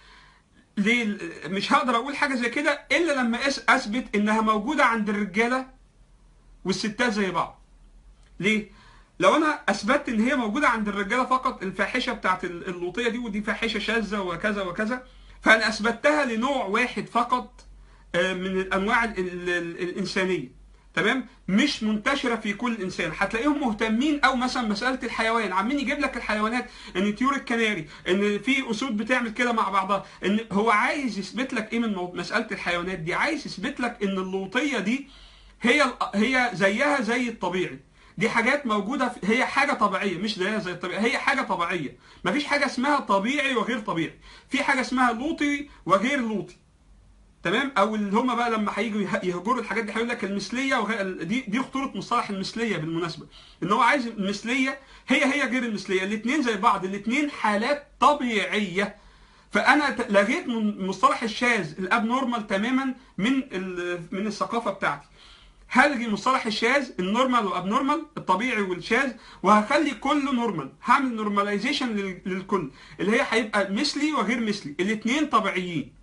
ليه مش هقدر اقول حاجه زي كده الا لما أس- اثبت انها موجوده عند الرجاله والستات زي بعض ليه لو انا اثبتت ان هي موجوده عند الرجاله فقط الفاحشه بتاعت ال- اللوطيه دي ودي فاحشه شاذه وكذا وكذا فانا اثبتها لنوع واحد فقط آه، من الانواع ال- ال- ال- الانسانيه تمام مش منتشره في كل انسان هتلاقيهم مهتمين او مثلا مساله الحيوان عمالين يجيب لك الحيوانات ان طيور الكناري ان في اسود بتعمل كده مع بعضها ان هو عايز يثبت لك ايه من مو- مساله الحيوانات دي عايز يثبت لك ان اللوطيه دي هي ال- هي زيها زي الطبيعي دي حاجات موجوده في هي حاجه طبيعيه مش زيها زي الطبيعي هي حاجه طبيعيه مفيش حاجه اسمها طبيعي وغير طبيعي في حاجه اسمها لوطي وغير لوطي تمام او اللي هم بقى لما هيجوا يه- يهجروا الحاجات دي هيقول لك المثليه وغير دي دي خطوره مصطلح المثليه بالمناسبه ان هو عايز المثليه هي هي غير المثليه الاثنين زي بعض الاثنين حالات طبيعيه فانا ت- لغيت من مصطلح الشاذ الاب نورمال تماما من ال- من الثقافه بتاعتي هلغي مصطلح الشاذ النورمال واب نورمال الطبيعي والشاذ وهخلي كله نورمال هعمل نورماليزيشن للكل اللي هي هيبقى مثلي وغير مثلي الاثنين طبيعيين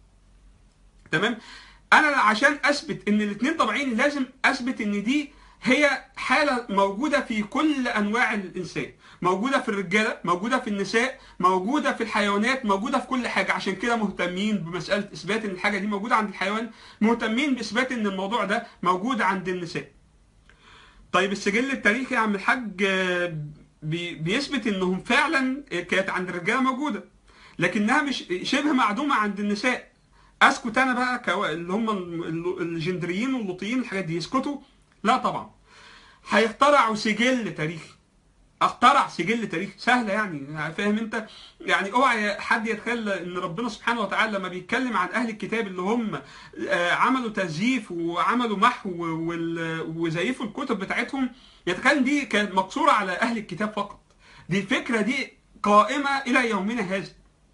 تمام انا عشان اثبت ان الاثنين طبيعيين لازم اثبت ان دي هي حالة موجودة في كل أنواع الإنسان موجودة في الرجالة موجودة في النساء موجودة في الحيوانات موجودة في كل حاجة عشان كده مهتمين بمسألة إثبات إن الحاجة دي موجودة عند الحيوان مهتمين بإثبات إن الموضوع ده موجود عند النساء طيب السجل التاريخي يا عم الحاج آه، بي- بيثبت انهم فعلا كانت عند الرجاله موجوده لكنها مش شبه معدومه عند النساء اسكت انا بقى كو... اللي هم ال- الجندريين واللوطيين الحاجات دي يسكتوا لا طبعا هيخترعوا سجل تاريخي اخترع سجل تاريخي سهله يعني فاهم انت يعني اوعى حد يتخيل ان ربنا سبحانه وتعالى لما بيتكلم عن اهل الكتاب اللي هم آه، عملوا تزييف وعملوا محو وال- وزيفوا الكتب بتاعتهم يتخيل إن دي كانت مقصوره على اهل الكتاب فقط دي الفكره دي قائمه الى يومنا هذا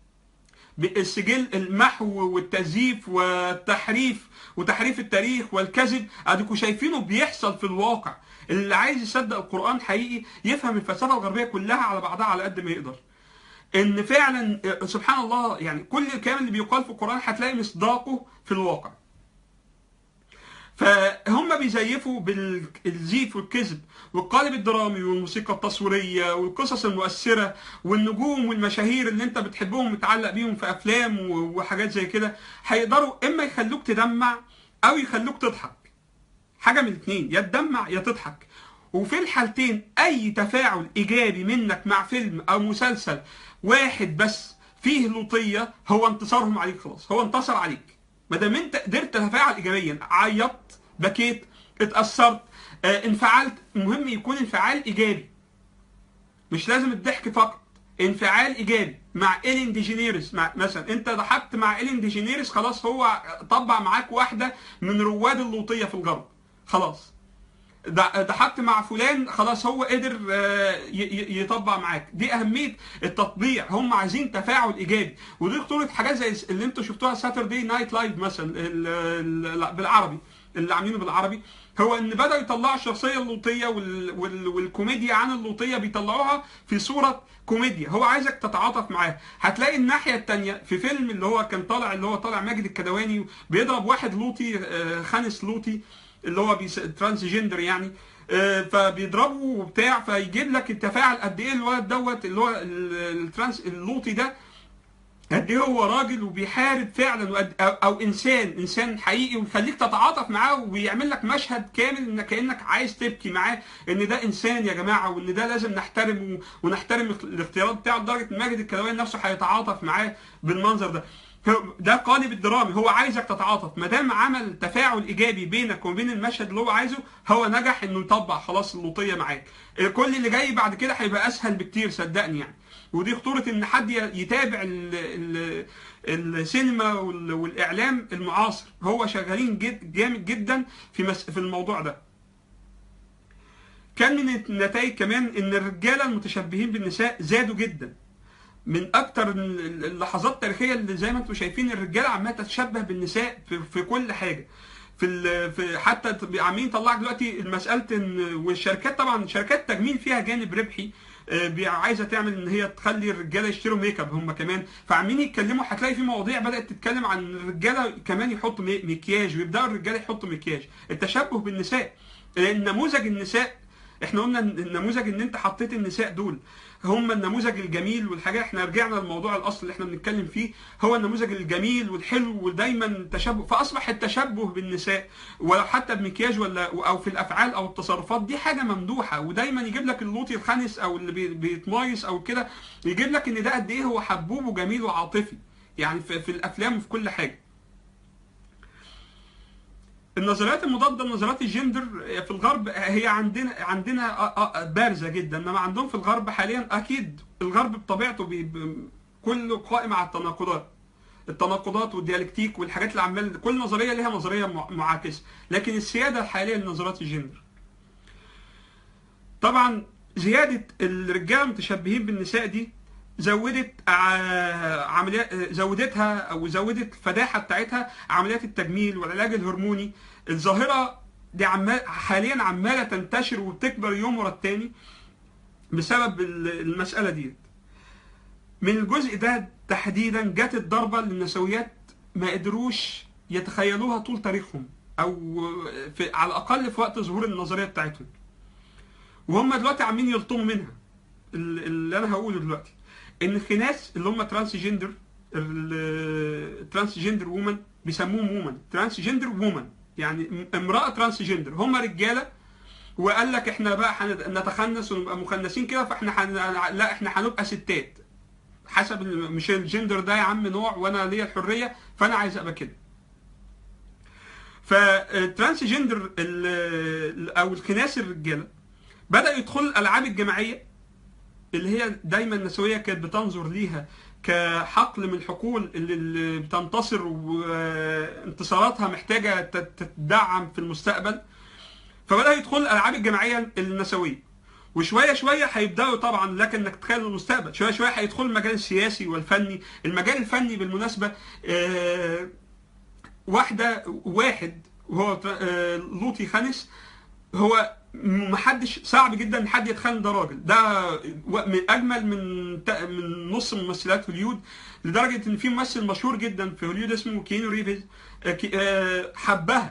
السجل المحو والتزييف والتحريف وتحريف التاريخ والكذب اديكوا شايفينه بيحصل في الواقع اللي عايز يصدق القرآن حقيقي يفهم الفلسفة الغربية كلها على بعضها على قد ما يقدر ان فعلا سبحان الله يعني كل الكلام اللي بيقال في القرآن هتلاقي مصداقه في الواقع فهم بيزيفوا بالزيف والكذب والقالب الدرامي والموسيقى التصويريه والقصص المؤثره والنجوم والمشاهير اللي انت بتحبهم متعلق بيهم في افلام و- وحاجات زي كده هيقدروا اما يخلوك تدمع او يخلوك تضحك حاجه من الاثنين يا تدمع يا تضحك وفي الحالتين اي تفاعل ايجابي منك مع فيلم او مسلسل واحد بس فيه لوطيه هو انتصارهم عليك خلاص هو انتصر عليك ما دام انت قدرت تتفاعل ايجابيا عيطت بكيت اتاثرت آه انفعلت المهم يكون انفعال ايجابي مش لازم الضحك فقط انفعال ايجابي مع إيلين ديجينيرس مع مثلا انت ضحكت مع إيلين ديجينيرس خلاص هو طبع معاك واحده من رواد اللوطيه في الغرب خلاص ض- ضحكت مع فلان خلاص هو قدر آه، ي- ي- يطبع معاك دي اهميه التطبيع هم عايزين تفاعل ايجابي ودي خطوره حاجات زي اللي انتوا شفتوها ساتردي نايت لايف مثلا ال- ال- بالعربي اللي عاملينه بالعربي هو ان بداوا يطلعوا الشخصيه اللوطيه وال وال والكوميديا عن اللوطيه بيطلعوها في صوره كوميديا هو عايزك تتعاطف معاه هتلاقي الناحيه الثانيه في فيلم اللي هو كان طالع اللي هو طالع ماجد الكدواني بيضرب واحد لوطي آه، خانس لوطي اللي هو بيس... ترانسجندر يعني آه، فبيضربه وبتاع فيجيب لك التفاعل قد ايه الولد دوت اللي هو ال- الترانس اللوطي ده قد ايه هو راجل وبيحارب فعلا وقد أو, او انسان انسان حقيقي ويخليك تتعاطف معاه وبيعمل لك مشهد كامل انك كانك عايز تبكي معاه ان ده انسان يا جماعه وان ده لازم نحترمه ونحترم الاختيارات بتاعه لدرجه ان ماجد الكدواني نفسه هيتعاطف معاه بالمنظر ده هو- ده قالب الدرامي هو عايزك تتعاطف ما دام عمل تفاعل ايجابي بينك وبين المشهد اللي هو عايزه هو نجح انه يطبع خلاص اللوطيه معاك كل اللي جاي بعد كده هيبقى اسهل بكتير صدقني يعني ودي خطوره ان حد يتابع ال ال السينما وال- والاعلام المعاصر هو شغالين جد جامد جدا في مس في الموضوع ده كان من النتائج كمان ان الرجاله المتشبهين بالنساء زادوا جدا من اكتر ال- اللحظات التاريخيه اللي زي ما انتم شايفين الرجاله عماله تتشبه بالنساء في, في كل حاجه في ال- في حتى ت- عاملين يطلعوا دلوقتي مساله ان والشركات طبعا شركات تجميل فيها جانب ربحي آه، بي- عايزه تعمل ان هي تخلي الرجاله يشتروا ميك اب هم كمان فعمالين يتكلموا هتلاقي في مواضيع بدات تتكلم عن الرجاله كمان يحطوا مي- مكياج ويبداوا الرجاله يحطوا مكياج التشبه بالنساء لان نموذج النساء احنا قلنا إن النموذج ان انت حطيت النساء دول هم النموذج الجميل والحاجات احنا رجعنا للموضوع الاصل اللي احنا بنتكلم فيه هو النموذج الجميل والحلو ودايما تشبه فاصبح التشبه بالنساء ولو حتى بمكياج ولا او في الافعال او التصرفات دي حاجه ممدوحه ودايما يجيب لك اللوطي الخنس او اللي بي- بيتمايص او كده يجيب لك ان ده قد ايه هو حبوب وجميل وعاطفي يعني في, في الافلام وفي كل حاجه النظريات المضاده لنظريات الجندر في الغرب هي عندنا عندنا آه آه بارزه جدا انما عندهم في الغرب حاليا اكيد الغرب بطبيعته بي ب- كله قائم على التناقضات التناقضات والديالكتيك والحاجات اللي عمال كل نظريه لها نظريه مع- معاكسه لكن السياده الحاليه لنظريات الجندر طبعا زياده الرجاله المتشبهين بالنساء دي زودت ع- عمليات زودتها او زودت الفداحه بتاعتها عمليات التجميل والعلاج الهرموني الظاهره دي عمال حاليا عماله تنتشر وبتكبر يوم ورا التاني بسبب ال- المساله دي من الجزء ده تحديدا جت الضربه للنسويات ما قدروش يتخيلوها طول تاريخهم او في على الاقل في وقت ظهور النظريه بتاعتهم وهم دلوقتي عاملين يلطموا منها ال- اللي انا هقوله دلوقتي ان الناس اللي هم ترانس جندر الترانس جندر وومن بيسموهم وومن ترانس جندر وومن يعني امراه ترانس جندر هم رجاله وقال لك احنا بقى هنتخنس ونبقى مخنثين كده فاحنا حن... لا احنا هنبقى ستات حسب ال- مش الجندر ده يا عم نوع وانا ليا الحريه فانا عايز ابقى كده فالترانس جندر ال- او الخناس الرجاله بدا يدخل الالعاب الجماعيه اللي هي دايما النسويه كانت بتنظر ليها كحقل من الحقول اللي- اللي بتنتصر وانتصاراتها محتاجه تت- تدعم في المستقبل فبدا يدخل الالعاب الجماعيه النسويه وشويه شويه هيبداوا طبعا لك انك تتخيل المستقبل شويه شويه هيدخل المجال السياسي والفني المجال الفني بالمناسبه آه، واحده واحد وهو آه، لوطي خانس هو محدش صعب جدا ان حد يتخيل إن ده راجل ده و- من اجمل من ت- من نص ممثلات هوليود لدرجه ان في ممثل مشهور جدا في هوليود اسمه كينو ريفز آه، كي- آه، حبها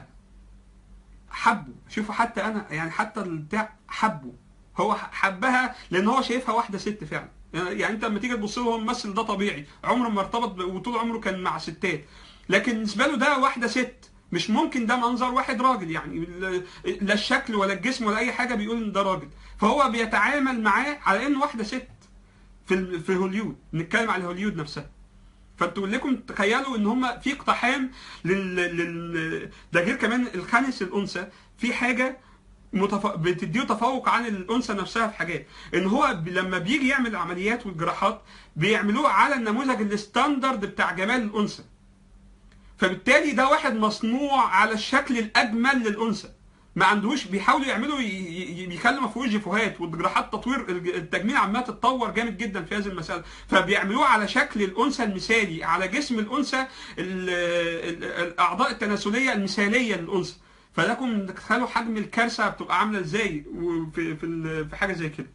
حبه شوفوا حتى انا يعني حتى البتاع حبه هو حبها لان هو شايفها واحده ست فعلا يعني انت لما تيجي تبص له هو الممثل ده طبيعي عمره ما ارتبط ب- وطول عمره كان مع ستات لكن بالنسبه له ده واحده ست مش ممكن ده منظر واحد راجل يعني لا- لا الشكل ولا الجسم ولا اي حاجه بيقول ان ده راجل فهو بيتعامل معاه على انه واحده ست في ال- في هوليود نتكلم على هوليود نفسها فانتوا لكم تخيلوا ان هم في اقتحام لل, لل... ده غير كمان الخنس الانثى في حاجه متف... بتديه تفوق عن الانثى نفسها في حاجات ان هو ب... لما بيجي يعمل العمليات والجراحات بيعملوه على النموذج الستاندرد بتاع جمال الانثى فبالتالي ده واحد مصنوع على الشكل الاجمل للانثى ما عندهوش بيحاولوا يعملوا ي- ي- بيخلوا ما فيهوش جفوهات والجراحات تطوير الج- التجميل عمال تتطور جامد جدا في هذه المساله فبيعملوه على شكل الانثى المثالي على جسم الانثى ال- ال- الاعضاء التناسليه المثاليه للانثى فلكم تخيلوا حجم الكارثه بتبقى عامله ازاي وفي في ال- في حاجه زي كده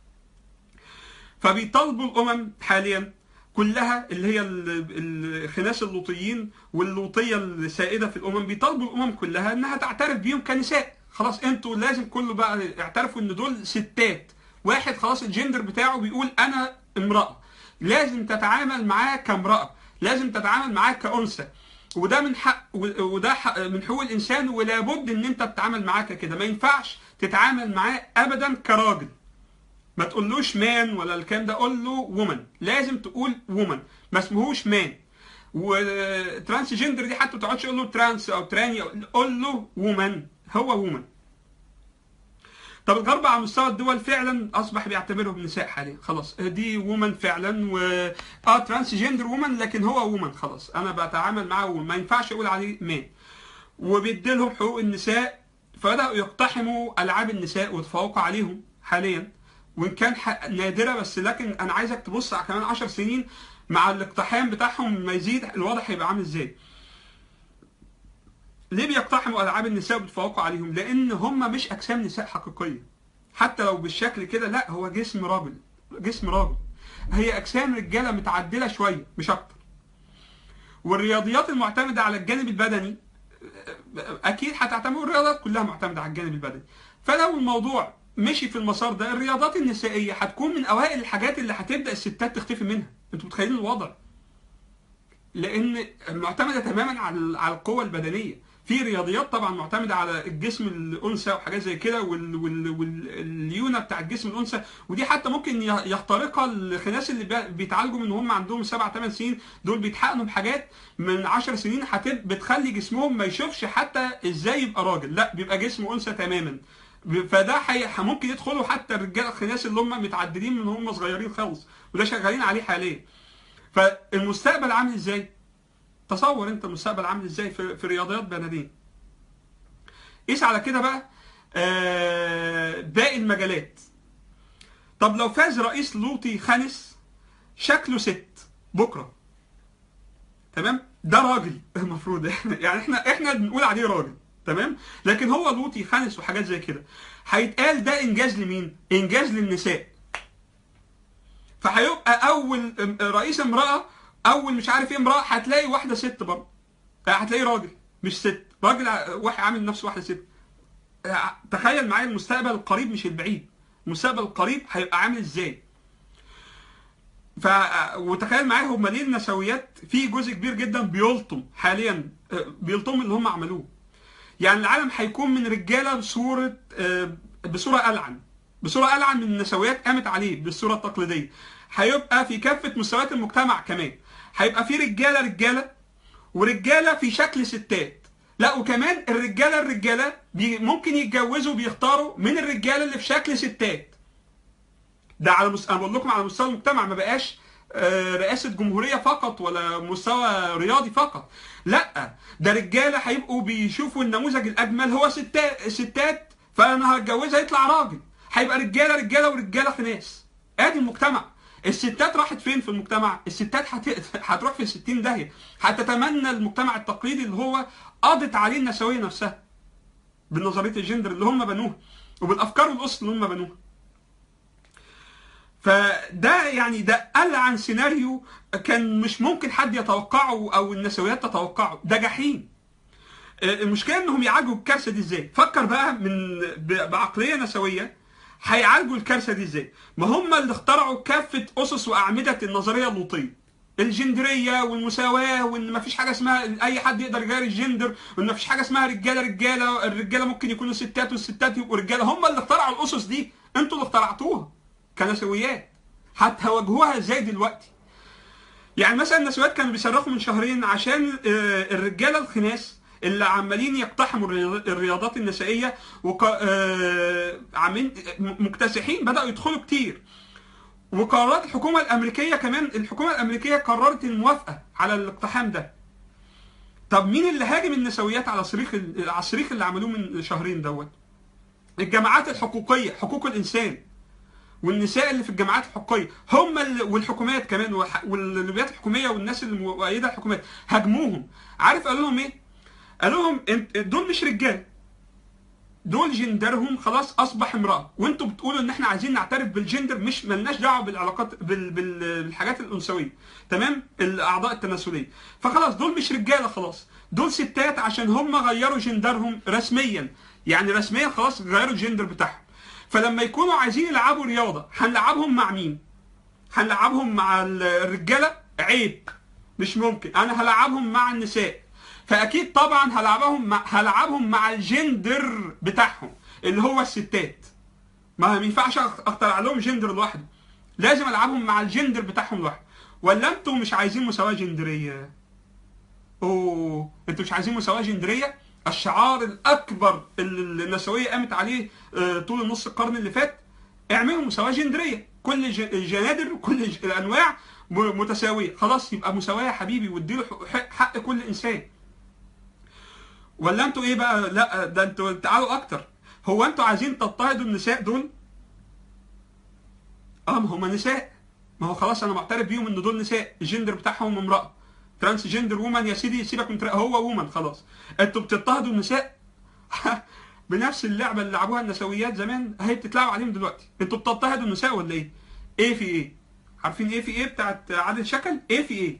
فبيطالبوا الامم حاليا كلها اللي هي ال- الخناس اللوطيين واللوطيه السائده في الامم بيطالبوا الامم كلها انها تعترف بيهم كنساء خلاص انتوا لازم كله بقى اعترفوا ان دول ستات واحد خلاص الجندر بتاعه بيقول انا امراه لازم تتعامل معاه كامراه لازم تتعامل معاه كانثى وده من حق وده حق من حقوق الانسان ولا بد ان انت تتعامل معاه كده ما ينفعش تتعامل معاه ابدا كراجل ما تقولوش مان ولا الكلام ده قول له وومن لازم تقول وومن ما اسمهوش مان وترانس جندر دي حتى ما تقعدش تقول له ترانس او تراني قول له وومن هو وومن طب الغرب على مستوى الدول فعلا اصبح بيعتبرهم نساء حاليا خلاص دي وومن فعلا و اه ترانس جندر وومن لكن هو وومن خلاص انا بتعامل معاه وما ينفعش اقول عليه مان وبيدي لهم حقوق النساء فبداوا يقتحموا العاب النساء ويتفوقوا عليهم حاليا وان كان ح- نادره بس لكن انا عايزك تبص على كمان 10 سنين مع الاقتحام بتاعهم ما يزيد الوضع هيبقى عامل ازاي ليه بيقتحموا العاب النساء وبيتفوقوا عليهم لان هم مش اجسام نساء حقيقيه حتى لو بالشكل كده لا هو جسم راجل جسم راجل هي اجسام رجاله متعدله شويه مش اكتر والرياضيات المعتمده على الجانب البدني اكيد هتعتمد الرياضات كلها معتمده على الجانب البدني فلو الموضوع مشي في المسار ده الرياضات النسائيه هتكون من اوائل الحاجات اللي هتبدا الستات تختفي منها انتوا متخيلين الوضع لان معتمده تماما على على القوه البدنيه في رياضيات طبعا معتمده على الجسم الانثى وحاجات زي كده وال- وال- والليونه بتاع الجسم الانثى ودي حتى ممكن ي- يخترقها الناس اللي بي- بيتعالجوا من هم عندهم سبع ثمان سنين دول بيتحقنوا بحاجات من 10 سنين هتب بتخلي جسمهم ما يشوفش حتى ازاي يبقى راجل لا بيبقى جسم انثى تماما ب- فده حي... ممكن يدخلوا حتى الرجاله الخناس اللي هم متعدلين من هم صغيرين خالص وده شغالين عليه حاليا فالمستقبل عامل ازاي؟ تصور انت المستقبل عامل ازاي في, في رياضيات بنادين قيس على كده بقى آه باقي المجالات طب لو فاز رئيس لوطي خانس شكله ست بكره تمام ده راجل المفروض يعني احنا احنا بنقول عليه راجل تمام لكن هو لوطي خانس وحاجات زي كده هيتقال ده انجاز لمين انجاز للنساء فهيبقى اول رئيس امراه اول مش عارف ايه امراه هتلاقي واحده ست برضه هتلاقي راجل مش ست راجل واحد عامل نفسه واحده ست تخيل معايا المستقبل القريب مش البعيد المستقبل القريب هيبقى عامل ازاي ف وتخيل معايا هم ليه النسويات في جزء كبير جدا بيلطم حاليا بيلطم اللي هم عملوه يعني العالم هيكون من رجاله بصوره بصوره العن بصوره العن من النسويات قامت عليه بالصوره التقليديه هيبقى في كافه مستويات المجتمع كمان هيبقى في رجاله رجاله ورجاله في شكل ستات لا وكمان الرجاله الرجاله بي ممكن يتجوزوا بيختاروا من الرجاله اللي في شكل ستات ده على مس... انا بقول لكم على مستوى المجتمع ما بقاش آه رئاسه جمهوريه فقط ولا مستوى رياضي فقط لا ده رجاله هيبقوا بيشوفوا النموذج الاجمل هو ستات ستات فانا هتجوزها يطلع راجل هيبقى رجاله رجاله ورجاله خناس ادي المجتمع الستات راحت فين في المجتمع؟ الستات هت... هتروح في 60 داهيه، هتتمنى المجتمع التقليدي اللي هو قضت عليه النسويه نفسها. بنظريه الجندر اللي هم بنوها وبالافكار والاسس اللي هم بنوها. فده يعني ده قل عن سيناريو كان مش ممكن حد يتوقعه او النسويات تتوقعه، ده جحيم. المشكله انهم يعالجوا الكارثه دي ازاي؟ فكر بقى من بعقليه نسويه هيعالجوا الكارثه دي ازاي؟ ما هم اللي اخترعوا كافه اسس واعمده النظريه اللوطيه. الجندريه والمساواه وان ما فيش حاجه اسمها اي حد يقدر يغير الجندر وان ما فيش حاجه اسمها رجاله رجاله الرجاله ممكن يكونوا ستات والستات يبقوا رجاله هم اللي اخترعوا الاسس دي انتوا اللي اخترعتوها كنسويات هتواجهوها ازاي دلوقتي؟ يعني مثلا النسويات كانوا بيصرخوا من شهرين عشان الرجاله الخناس اللي عمالين يقتحموا الرياضات النسائيه وك... آه... عاملين مكتسحين بداوا يدخلوا كتير وقرارات الحكومه الامريكيه كمان الحكومه الامريكيه قررت الموافقه على الاقتحام ده طب مين اللي هاجم النسويات على صريخ على الصريخ اللي عملوه من شهرين دوت الجماعات الحقوقيه حقوق الانسان والنساء اللي في الجامعات الحقوقيه هم اللي والحكومات كمان واللوبيات الحكوميه والناس اللي مؤيده الحكومات هاجموهم عارف قالوا لهم ايه؟ قالوا لهم دول مش رجال دول جندرهم خلاص اصبح امراه وانتوا بتقولوا ان احنا عايزين نعترف بالجندر مش ملناش دعوه بالعلاقات بال بال بالحاجات الانثويه تمام الاعضاء التناسليه فخلاص دول مش رجاله خلاص دول ستات عشان هم غيروا جندرهم رسميا يعني رسميا خلاص غيروا الجندر بتاعهم فلما يكونوا عايزين يلعبوا رياضه هنلعبهم مع مين هنلعبهم مع الرجاله عيب مش ممكن انا هلعبهم مع النساء فاكيد طبعا هلعبهم مع هلعبهم مع الجندر بتاعهم اللي هو الستات ما ينفعش اخترع لهم جندر لوحده لازم العبهم مع الجندر بتاعهم لوحده ولا انتوا مش عايزين مساواه جندريه اوه انتوا مش عايزين مساواه جندريه الشعار الاكبر اللي النسويه قامت عليه آه، طول النص القرن اللي فات اعملوا مساواه جندريه كل الج- الجنادر وكل الج- الانواع م- متساويه خلاص يبقى مساواه يا حبيبي واديله حق- حق كل انسان ولا انتوا ايه بقى لا ده انتوا تعالوا اكتر هو انتوا عايزين تضطهدوا النساء دول اه ما هم نساء ما هو خلاص انا معترف بيهم ان دول نساء الجندر بتاعهم امراه ترانس جندر وومن يا سيدي سيبك من ترا- هو وومن خلاص انتوا بتضطهدوا النساء بنفس اللعبه اللي لعبوها النسويات زمان هي بتتلعب عليهم دلوقتي انتوا بتضطهدوا النساء ولا ايه ايه في ايه عارفين ايه في ايه بتاعت عادل شكل ايه في ايه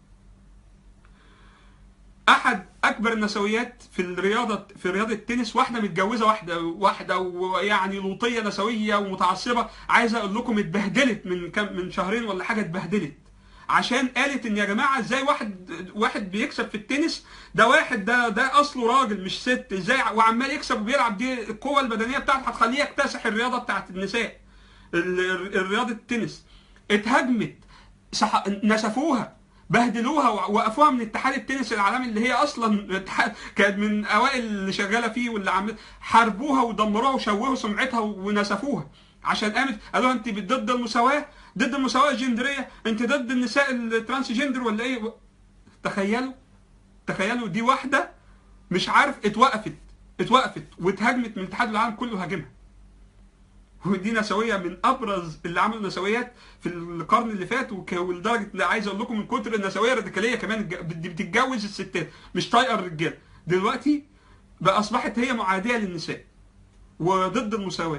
احد اكبر النسويات في الرياضه في رياضه التنس واحده متجوزه واحده واحده ويعني لوطيه نسويه ومتعصبه عايز اقول لكم اتبهدلت من كام من شهرين ولا حاجه اتبهدلت عشان قالت ان يا جماعه ازاي واحد واحد بيكسب في التنس ده واحد ده ده اصله راجل مش ست ازاي وعمال يكسب وبيلعب دي القوه البدنيه بتاعته هتخليه يكتسح الرياضه بتاعت النساء ال- ال- رياضه التنس اتهاجمت سح... نسفوها بهدلوها ووقفوها من اتحاد التنس العالمي اللي هي اصلا اتحاد- كانت من اوائل اللي شغاله فيه واللي عمل حاربوها ودمروها وشوهوا سمعتها ونسفوها عشان قامت قالوا انت ضد المساواه ضد المساواه الجندريه انت ضد النساء الترانس جندر ولا ايه تخيلوا تخيلوا دي واحده مش عارف اتوقفت اتوقفت واتهاجمت من الاتحاد العالمي كله هاجمها ودي نسويه من ابرز اللي عملوا نسويات في القرن اللي فات وك- ولدرجه ان عايز اقول لكم من كتر النسويه الراديكاليه كمان الج- بت- بتتجوز الستات مش طايقه الرجاله دلوقتي بقى اصبحت هي معاديه للنساء وضد المساواه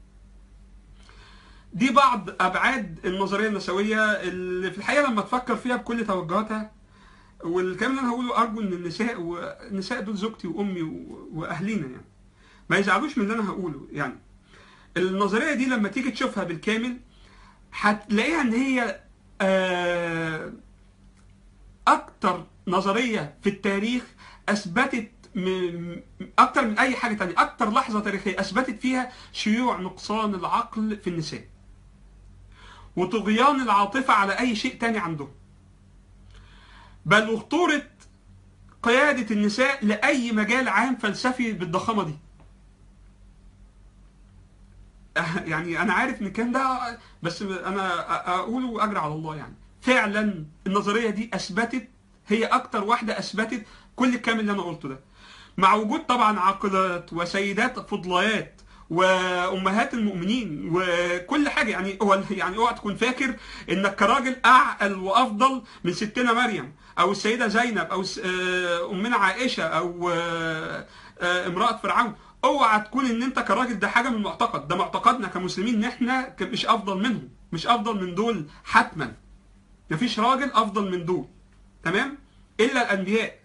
دي بعض ابعاد النظريه النسويه اللي في الحقيقه لما تفكر فيها بكل توجهاتها والكلام اللي انا هقوله ارجو ان النساء والنساء دول زوجتي وامي و- واهلينا يعني ما يزعلوش من اللي انا هقوله يعني النظريه دي لما تيجي تشوفها بالكامل هتلاقيها ان هي آه، اكتر نظريه في التاريخ اثبتت م- اكتر من اي حاجه تانية اكتر لحظه تاريخيه اثبتت فيها شيوع نقصان العقل في النساء وطغيان العاطفه على اي شيء تاني عندهم بل وخطوره قياده النساء لاي مجال عام فلسفي بالضخامه دي يعني انا عارف ان الكلام ده بس انا اقوله واجري على الله يعني فعلا النظريه دي اثبتت هي اكتر واحده اثبتت كل الكلام اللي انا قلته ده مع وجود طبعا عاقلات وسيدات فضليات وامهات المؤمنين وكل حاجه يعني هو يعني اوعى تكون فاكر انك كراجل اعقل وافضل من ستنا مريم او السيده زينب او س- آه، امنا عائشه او آه، آه، امراه فرعون اوعى تكون ان انت كراجل ده حاجه من المعتقد ده معتقدنا كمسلمين ان احنا ك- مش افضل منهم مش افضل من دول حتما مفيش راجل افضل من دول تمام الا الانبياء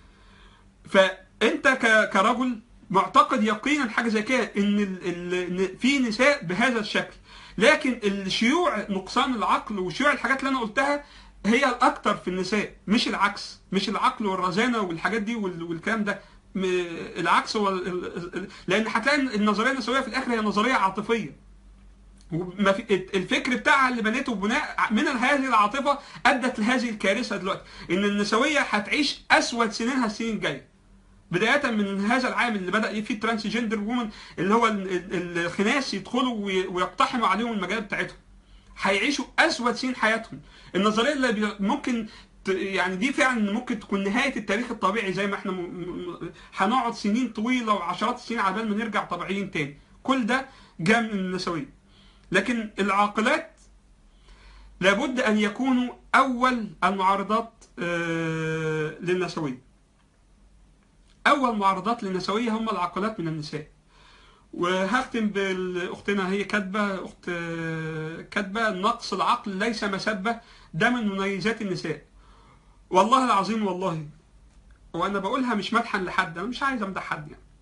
فانت ك- كرجل معتقد يقينا حاجه زي كده ان ال- ال- إن في نساء بهذا الشكل لكن الشيوع نقصان العقل وشيوع الحاجات اللي انا قلتها هي الاكثر في النساء مش العكس مش العقل والرزانه والحاجات دي وال- والكلام ده م- العكس هو ال- ال- ال- لان هتلاقي النظريه النسويه في الاخر هي نظريه عاطفيه وما في الفكر بتاعها اللي بنيته بناء من هذه العاطفه ادت لهذه الكارثه دلوقتي ان النسويه هتعيش اسود سنينها السنين الجايه بداية من هذا العام اللي بدأ فيه ترانس جندر وومن اللي هو ال- ال- الخناس يدخلوا وي- ويقتحموا عليهم المجالات بتاعتهم. هيعيشوا أسود سنين حياتهم. النظرية اللي بي- ممكن ت- يعني دي فعلا ممكن تكون نهاية التاريخ الطبيعي زي ما احنا م- م- هنقعد سنين طويلة وعشرات السنين على بال ما نرجع طبيعيين تاني. كل ده جاء من النسوية. لكن العاقلات لابد أن يكونوا أول المعارضات آه، للنسوية. اول معارضات للنسويه هم العاقلات من النساء وهختم باختنا هي كاتبه اخت كاتبه نقص العقل ليس مسبه ده من مميزات النساء والله العظيم والله وانا بقولها مش مدحا لحد انا مش عايز امدح حد يعني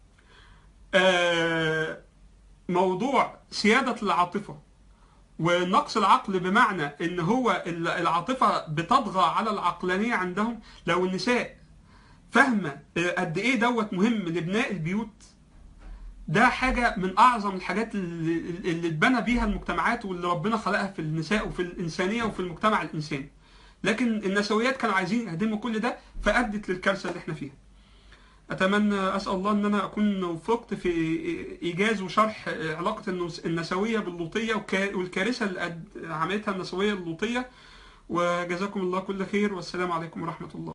آه، موضوع سياده العاطفه ونقص العقل بمعنى ان هو العاطفه بتطغى على العقلانيه عندهم لو النساء فاهمه قد ايه دوت مهم لبناء البيوت ده حاجه من اعظم الحاجات اللي, اللي اتبنى بيها المجتمعات واللي ربنا خلقها في النساء وفي الانسانيه وفي المجتمع الانساني لكن النسويات كانوا عايزين يهدموا كل ده فادت للكارثه اللي احنا فيها اتمنى اسال الله ان انا اكون وفقت في ايجاز وشرح علاقه النس- النسويه باللوطيه وكا- والكارثه اللي قد- عملتها النسويه اللوطيه وجزاكم الله كل خير والسلام عليكم ورحمه الله